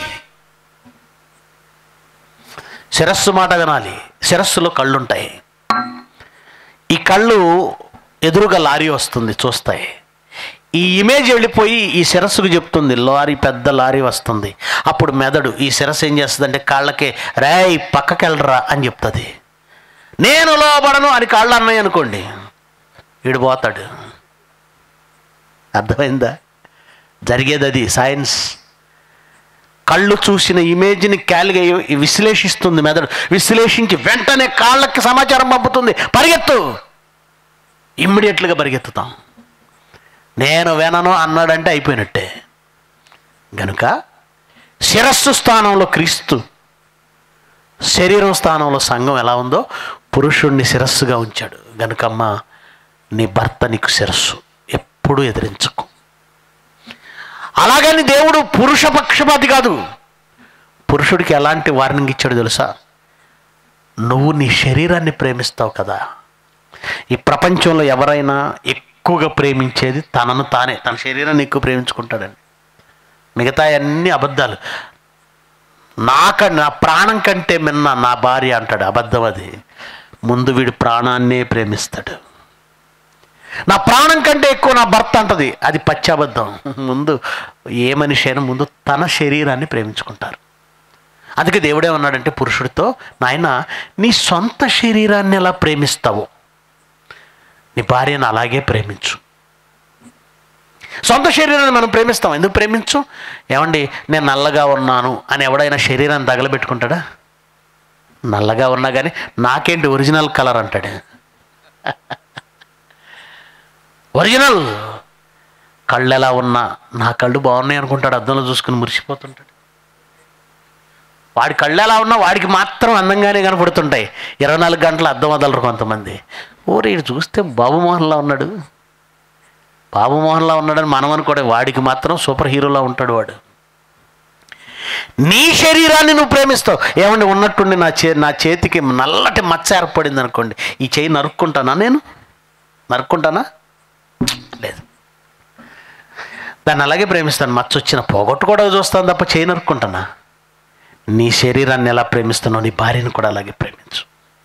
Speaker 2: శిరస్సు మాట వినాలి శిరస్సులో కళ్ళుంటాయి ఈ కళ్ళు ఎదురుగా లారీ వస్తుంది చూస్తాయి ఈ ఇమేజ్ వెళ్ళిపోయి ఈ శిరస్సుకు చెప్తుంది లారీ పెద్ద లారీ వస్తుంది అప్పుడు మెదడు ఈ శిరస్సు ఏం చేస్తుంది అంటే కాళ్ళకే రేయ్ పక్కకెళ్ళరా అని చెప్తుంది నేను లోబడను అని కాళ్ళు అన్నాయి అనుకోండి వీడు పోతాడు అర్థమైందా జరిగేది అది సైన్స్ కళ్ళు చూసిన ఇమేజ్ని క్యాలిగా విశ్లేషిస్తుంది మెదడు విశ్లేషించి వెంటనే కాళ్ళకి సమాచారం పంపుతుంది పరిగెత్తు ఇమ్మీడియట్లుగా పరిగెత్తుతాం నేను వినను అన్నాడంటే అయిపోయినట్టే గనుక శిరస్సు స్థానంలో క్రీస్తు శరీరం స్థానంలో సంఘం ఎలా ఉందో పురుషుణ్ణి శిరస్సుగా ఉంచాడు గనుకమ్మ నీ భర్త నీకు శిరస్సు ఎప్పుడూ ఎదిరించకు అలాగని దేవుడు పురుష పక్షపాతి కాదు పురుషుడికి ఎలాంటి వార్నింగ్ ఇచ్చాడు తెలుసా నువ్వు నీ శరీరాన్ని ప్రేమిస్తావు కదా ఈ ప్రపంచంలో ఎవరైనా ఎక్కువగా ప్రేమించేది తనను తానే తన శరీరాన్ని ఎక్కువ ప్రేమించుకుంటాడండి మిగతా అన్ని అబద్ధాలు నాక నా ప్రాణం కంటే మిన్న నా భార్య అంటాడు అబద్ధం అది ముందు వీడు ప్రాణాన్నే ప్రేమిస్తాడు నా ప్రాణం కంటే ఎక్కువ నా భర్త అంటది అది పచ్చి అబద్ధం ముందు ఏ మనిషి అయినా ముందు తన శరీరాన్ని ప్రేమించుకుంటారు అందుకే దేవుడే ఉన్నాడంటే పురుషుడితో నాయన నీ సొంత శరీరాన్ని ఎలా ప్రేమిస్తావు నీ భార్యను అలాగే ప్రేమించు సొంత శరీరాన్ని మనం ప్రేమిస్తాం ఎందుకు ప్రేమించు ఏమండి నేను నల్లగా ఉన్నాను అని ఎవడైనా శరీరాన్ని తగలబెట్టుకుంటాడా నల్లగా ఉన్నా కానీ నాకేంటి ఒరిజినల్ కలర్ అంటాడు ఒరిజినల్ కళ్ళు ఎలా ఉన్నా నా కళ్ళు బాగున్నాయి అనుకుంటాడు అద్దంలో చూసుకుని మురిసిపోతుంటాడు వాడి కళ్ళు ఎలా ఉన్నా వాడికి మాత్రం అందంగానే కనపడుతుంటాయి ఇరవై నాలుగు గంటలు అద్దం వదలరు కొంతమంది ఊరు ఇటు చూస్తే బాబుమోహన్లా ఉన్నాడు బాబుమోహన్లా ఉన్నాడని మనం అనుకోవడం వాడికి మాత్రం సూపర్ హీరోలా ఉంటాడు వాడు నీ శరీరాన్ని నువ్వు ప్రేమిస్తావు ఏమండి ఉన్నట్టుండి నా చే నా చేతికి నల్లటి మచ్చ ఏర్పడింది అనుకోండి ఈ చేయి నరుక్కుంటానా నేను నరుక్కుంటానా లేదు దాన్ని అలాగే ప్రేమిస్తాను మచ్చ వచ్చిన పోగొట్టుకోవడం చూస్తాను తప్ప చేయి నరుక్కుంటానా నీ శరీరాన్ని ఎలా ప్రేమిస్తున్నావు నీ భార్యను కూడా అలాగే ప్రేమించు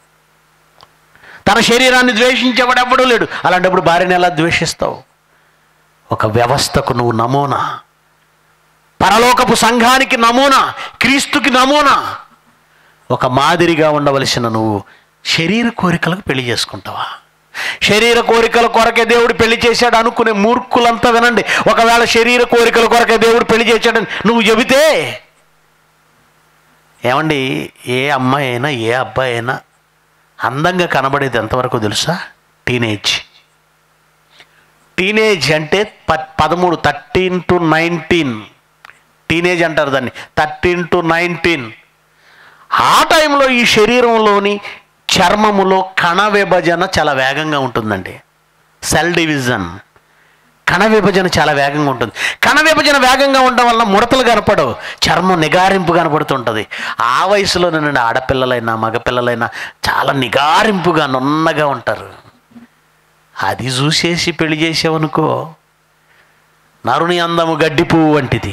Speaker 2: తన శరీరాన్ని ద్వేషించేవాడు ఎవ్వడూ లేడు అలాంటప్పుడు భార్యని ఎలా ద్వేషిస్తావు ఒక వ్యవస్థకు నువ్వు నమూనా పరలోకపు సంఘానికి నమూనా క్రీస్తుకి నమూనా ఒక మాదిరిగా ఉండవలసిన నువ్వు శరీర కోరికలకు పెళ్లి చేసుకుంటావా శరీర కోరికల కొరకే దేవుడు పెళ్లి చేశాడు అనుకునే మూర్ఖులంతా వినండి ఒకవేళ శరీర కోరికల కొరకే దేవుడు పెళ్లి చేశాడని నువ్వు చెబితే ఏమండి ఏ అమ్మాయి అయినా ఏ అబ్బాయి అయినా అందంగా కనబడేది ఎంతవరకు తెలుసా టీనేజ్ టీనేజ్ అంటే ప పదమూడు థర్టీన్ టు నైన్టీన్ టీనేజ్ అంటారు దాన్ని థర్టీన్ టు నైన్టీన్ ఆ టైంలో ఈ శరీరంలోని చర్మములో కణ విభజన చాలా వేగంగా ఉంటుందండి సెల్ డివిజన్ కణ విభజన చాలా వేగంగా ఉంటుంది కణ విభజన వేగంగా ఉండడం వల్ల ముడతలు కనపడవు చర్మం నిగారింపు కనపడుతుంటుంది ఆ వయసులో నుండి ఆడపిల్లలైనా మగపిల్లలైనా చాలా నిగారింపుగా నున్నగా ఉంటారు అది చూసేసి పెళ్లి చేసావనుకో నరుని అందము గడ్డి పువ్వు వంటిది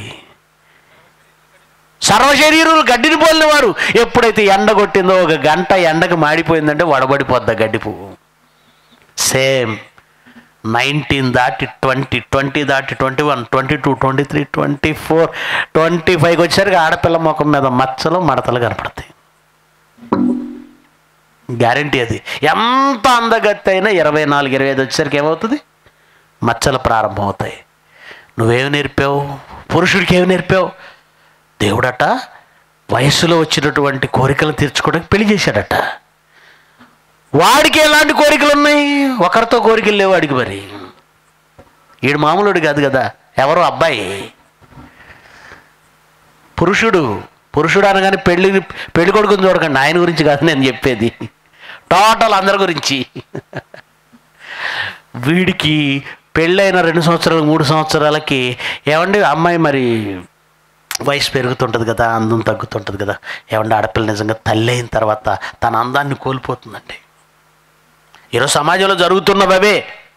Speaker 2: సర్వశరీరులు గడ్డిని పోలిన వారు ఎప్పుడైతే ఎండ కొట్టిందో ఒక గంట ఎండకు మాడిపోయిందంటే వడబడిపోద్ది ఆ గడ్డి పువ్వు సేమ్ నైన్టీన్ దాటి ట్వంటీ ట్వంటీ దాటి twenty one twenty two twenty three twenty four twenty ఫైవ్కి వచ్చేసరికి ఆడపిల్ల ముఖం మీద మచ్చలు మడతలు కనపడతాయి గ్యారంటీ అది ఎంత అందగత్తి అయినా ఇరవై నాలుగు ఇరవై ఐదు వచ్చేసరికి ఏమవుతుంది మచ్చలు ప్రారంభం అవుతాయి నువ్వేమి నేర్పావు పురుషుడికి ఏమి నేర్పావు దేవుడట వయస్సులో వచ్చినటువంటి కోరికలు తీర్చుకోవడానికి పెళ్లి చేశాడట వాడికి ఎలాంటి కోరికలు ఉన్నాయి ఒకరితో కోరికలు లేవు వాడికి మరి ఈడు మామూలుడు కాదు కదా ఎవరో అబ్బాయి పురుషుడు పురుషుడు అనగానే పెళ్లి పెళ్లి కొడుకుని చూడకండి ఆయన గురించి కాదు నేను చెప్పేది టోటల్ అందరి గురించి వీడికి పెళ్ళైన రెండు సంవత్సరాలు మూడు సంవత్సరాలకి ఏమండి అమ్మాయి మరి వయసు పెరుగుతుంటుంది కదా అందం తగ్గుతుంటుంది కదా ఏమంటే ఆడపిల్ల నిజంగా తల్లి అయిన తర్వాత తన అందాన్ని కోల్పోతుందండి ఈరోజు సమాజంలో జరుగుతున్నవి అవే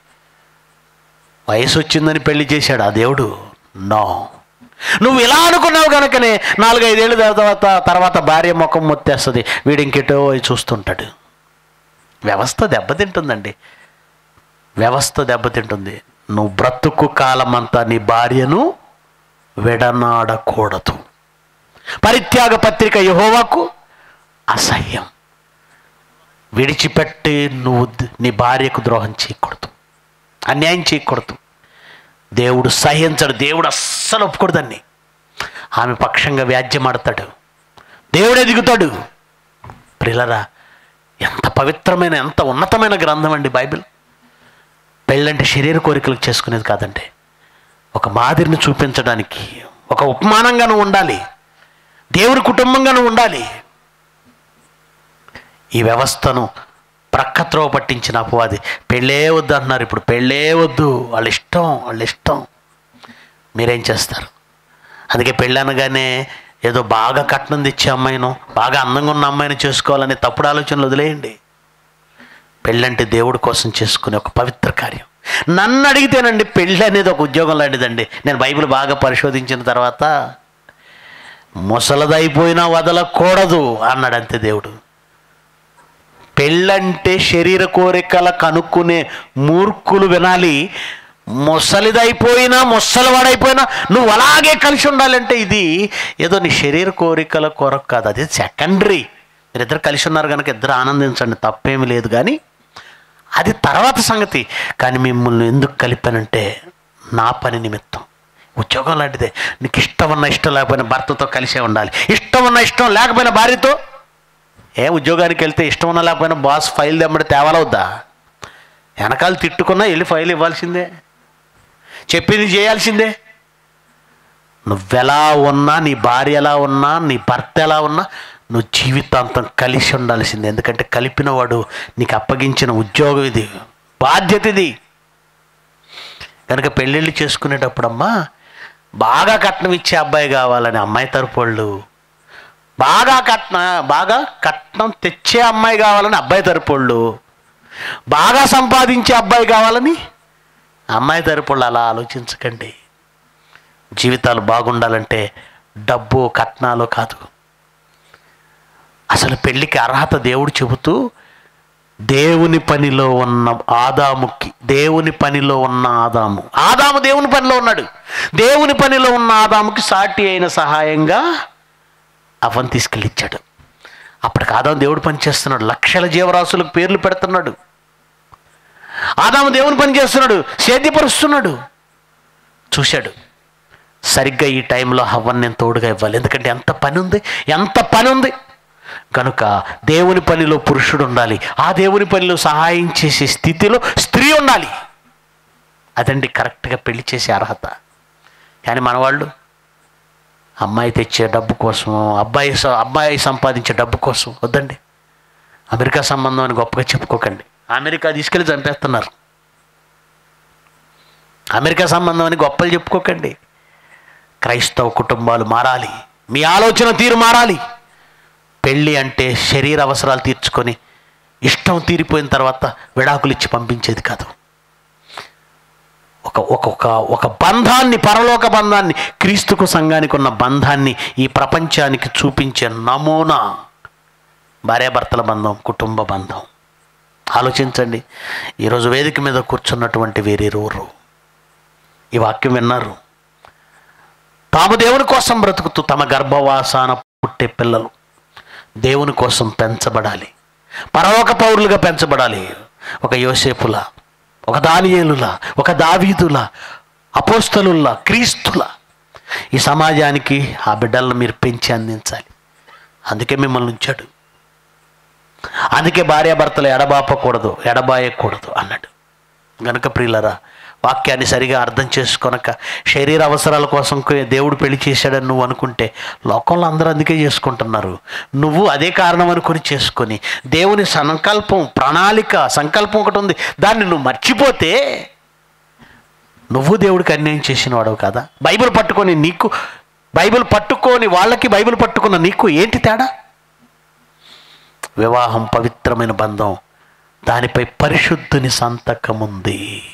Speaker 2: వయసు వచ్చిందని పెళ్లి చేశాడు ఆ దేవుడు నో నువ్వు ఇలా అనుకున్నావు కనుకనే నాలుగైదేళ్ళ తర్వాత తర్వాత భార్య ముఖం మొత్తేస్తుంది వీడు ఇంకెటో పోయి చూస్తుంటాడు వ్యవస్థ దెబ్బతింటుందండి వ్యవస్థ దెబ్బతింటుంది నువ్వు బ్రతుకు కాలమంతా నీ భార్యను విడనాడకూడదు పరిత్యాగ పత్రిక యహోవాకు అసహ్యం విడిచిపెట్టి నువ్వు ద- నీ భార్యకు ద్రోహం చేయకూడదు అన్యాయం చేయకూడదు దేవుడు సహించడు దేవుడు అస్సలు ఒప్పుకూడదాన్ని ఆమె పక్షంగా వ్యాజ్యమాడతాడు దేవుడే దిగుతాడు ప్రిలరా ఎంత పవిత్రమైన ఎంత ఉన్నతమైన గ్రంథం అండి బైబిల్ పెళ్ళంటే శరీర కోరికలకు చేసుకునేది కాదండి ఒక మాదిరిని చూపించడానికి ఒక ఉపమానంగాను ఉండాలి దేవుడి కుటుంబంగాను ఉండాలి ఈ వ్యవస్థను ప్రక్కత్రోవ పట్టించిన అపవాది పెళ్ళే వద్దు అంటున్నారు ఇప్పుడు పెళ్ళే వద్దు వాళ్ళ ఇష్టం వాళ్ళ ఇష్టం మీరేం చేస్తారు అందుకే పెళ్ళి అనగానే ఏదో బాగా కట్నం తెచ్చే అమ్మాయిను బాగా అందంగా ఉన్న అమ్మాయిని చేసుకోవాలనే తప్పుడు ఆలోచనలు వదిలేయండి పెళ్ళంటే దేవుడి కోసం చేసుకునే ఒక పవిత్ర కార్యం నన్ను అడిగితేనండి పెళ్ళి అనేది ఒక ఉద్యోగం లాంటిదండి నేను బైబిల్ బాగా పరిశోధించిన తర్వాత ముసలదైపోయినా వదలకూడదు అన్నాడు అంతే దేవుడు పెళ్ళంటే శరీర కోరికల కనుక్కునే మూర్ఖులు వినాలి ముసలిదైపోయినా ముసలివాడైపోయినా నువ్వు అలాగే కలిసి ఉండాలంటే ఇది ఏదో నీ శరీర కోరికల కొరకు కాదు అది సెకండరీ మీరిద్దరు కలిసి ఉన్నారు కనుక ఇద్దరు ఆనందించండి తప్పేమీ లేదు కానీ అది తర్వాత సంగతి కానీ మిమ్మల్ని ఎందుకు కలిపానంటే నా పని నిమిత్తం ఉద్యోగం లాంటిదే నీకు ఇష్టం ఉన్న ఇష్టం లేకపోయినా భర్తతో కలిసే ఉండాలి ఇష్టం ఉన్న ఇష్టం లేకపోయినా భార్యతో ఏ ఉద్యోగానికి వెళ్తే ఇష్టం ఉన్నా లేకపోయినా బాస్ ఫైల్ తెమ్మడి తేవాలవుద్దా వెనకాల తిట్టుకున్నా వెళ్ళి ఫైల్ ఇవ్వాల్సిందే చెప్పింది చేయాల్సిందే నువ్వెలా ఉన్నా నీ భార్య ఎలా ఉన్నా నీ భర్త ఎలా ఉన్నా నువ్వు జీవితాంతం కలిసి ఉండాల్సిందే ఎందుకంటే కలిపిన వాడు నీకు అప్పగించిన ఉద్యోగం ఇది బాధ్యత ఇది కనుక పెళ్ళిళ్ళు చేసుకునేటప్పుడమ్మా బాగా కట్నం ఇచ్చే అబ్బాయి కావాలని అమ్మాయి తరపు వాళ్ళు బాగా కట్న బాగా కట్నం తెచ్చే అమ్మాయి కావాలని అబ్బాయి తరపోళ్ళు బాగా సంపాదించే అబ్బాయి కావాలని అమ్మాయి తరపోళ్ళు అలా ఆలోచించకండి జీవితాలు బాగుండాలంటే డబ్బు కట్నాలు కాదు అసలు పెళ్ళికి అర్హత దేవుడు చెబుతూ దేవుని పనిలో ఉన్న ఆదాముకి దేవుని పనిలో ఉన్న ఆదాము ఆదాము దేవుని పనిలో ఉన్నాడు దేవుని పనిలో ఉన్న ఆదాముకి సాటి అయిన సహాయంగా అవని తీసుకెళ్ళి ఇచ్చాడు అప్పటికి ఆదాము దేవుడు పని చేస్తున్నాడు లక్షల జీవరాశులకు పేర్లు పెడుతున్నాడు ఆదాము దేవుని పని చేస్తున్నాడు సేద్యపరుస్తున్నాడు చూశాడు సరిగ్గా ఈ టైంలో హవ్వని నేను తోడుగా ఇవ్వాలి ఎందుకంటే ఎంత పని ఉంది ఎంత పని ఉంది కనుక దేవుని పనిలో పురుషుడు ఉండాలి ఆ దేవుని పనిలో సహాయం చేసే స్థితిలో స్త్రీ ఉండాలి అదండి కరెక్ట్గా పెళ్లి చేసే అర్హత కానీ మనవాళ్ళు అమ్మాయి తెచ్చే డబ్బు కోసం అబ్బాయి స- అబ్బాయి సంపాదించే డబ్బు కోసం వద్దండి అమెరికా సంబంధం అని గొప్పగా చెప్పుకోకండి అమెరికా తీసుకెళ్ళి చంపేస్తున్నారు అమెరికా సంబంధం అని గొప్పలు చెప్పుకోకండి క్రైస్తవ కుటుంబాలు మారాలి మీ ఆలోచన తీరు మారాలి పెళ్ళి అంటే శరీర అవసరాలు తీర్చుకొని ఇష్టం తీరిపోయిన తర్వాత విడాకులు ఇచ్చి పంపించేది కాదు ఒక ఒక ఒక ఒక బంధాన్ని పరలోక బంధాన్ని క్రీస్తుకు సంఘానికి ఉన్న బంధాన్ని ఈ ప్రపంచానికి చూపించే నమూనా భార్యాభర్తల బంధం కుటుంబ బంధం ఆలోచించండి ఈరోజు వేదిక మీద కూర్చున్నటువంటి వీరిరువురు ఈ వాక్యం విన్నారు తాము దేవుని కోసం బ్రతుకుతూ తమ గర్భవాసాన పుట్టే పిల్లలు దేవుని కోసం పెంచబడాలి పరలోక పౌరులుగా పెంచబడాలి ఒక యోసేపులా ఒక దానియేలులా ఒక దావీదులా అపోస్తలుల్లా క్రీస్తులా ఈ సమాజానికి ఆ బిడ్డలను మీరు పెంచి అందించాలి అందుకే మిమ్మల్ని ఉంచాడు అందుకే భార్యాభర్తలు ఎడబాపకూడదు ఎడబాయకూడదు అన్నాడు గనుక ప్రియులరా వాక్యాన్ని సరిగా అర్థం చేసుకొనక శరీర అవసరాల కోసం కు- దేవుడు పెళ్లి చేశాడని నువ్వు అనుకుంటే లోకంలో అందరూ అందుకే చేసుకుంటున్నారు నువ్వు అదే కారణం అనుకుని చేసుకొని దేవుని సంకల్పం ప్రణాళిక సంకల్పం ఒకటి ఉంది దాన్ని నువ్వు మర్చిపోతే నువ్వు దేవుడికి అన్యాయం చేసిన వాడవు కదా బైబిల్ పట్టుకొని నీకు బైబిల్ పట్టుకొని వాళ్ళకి బైబిల్ పట్టుకున్న నీకు ఏంటి తేడా వివాహం పవిత్రమైన బంధం దానిపై పరిశుద్ధుని సంతకం ఉంది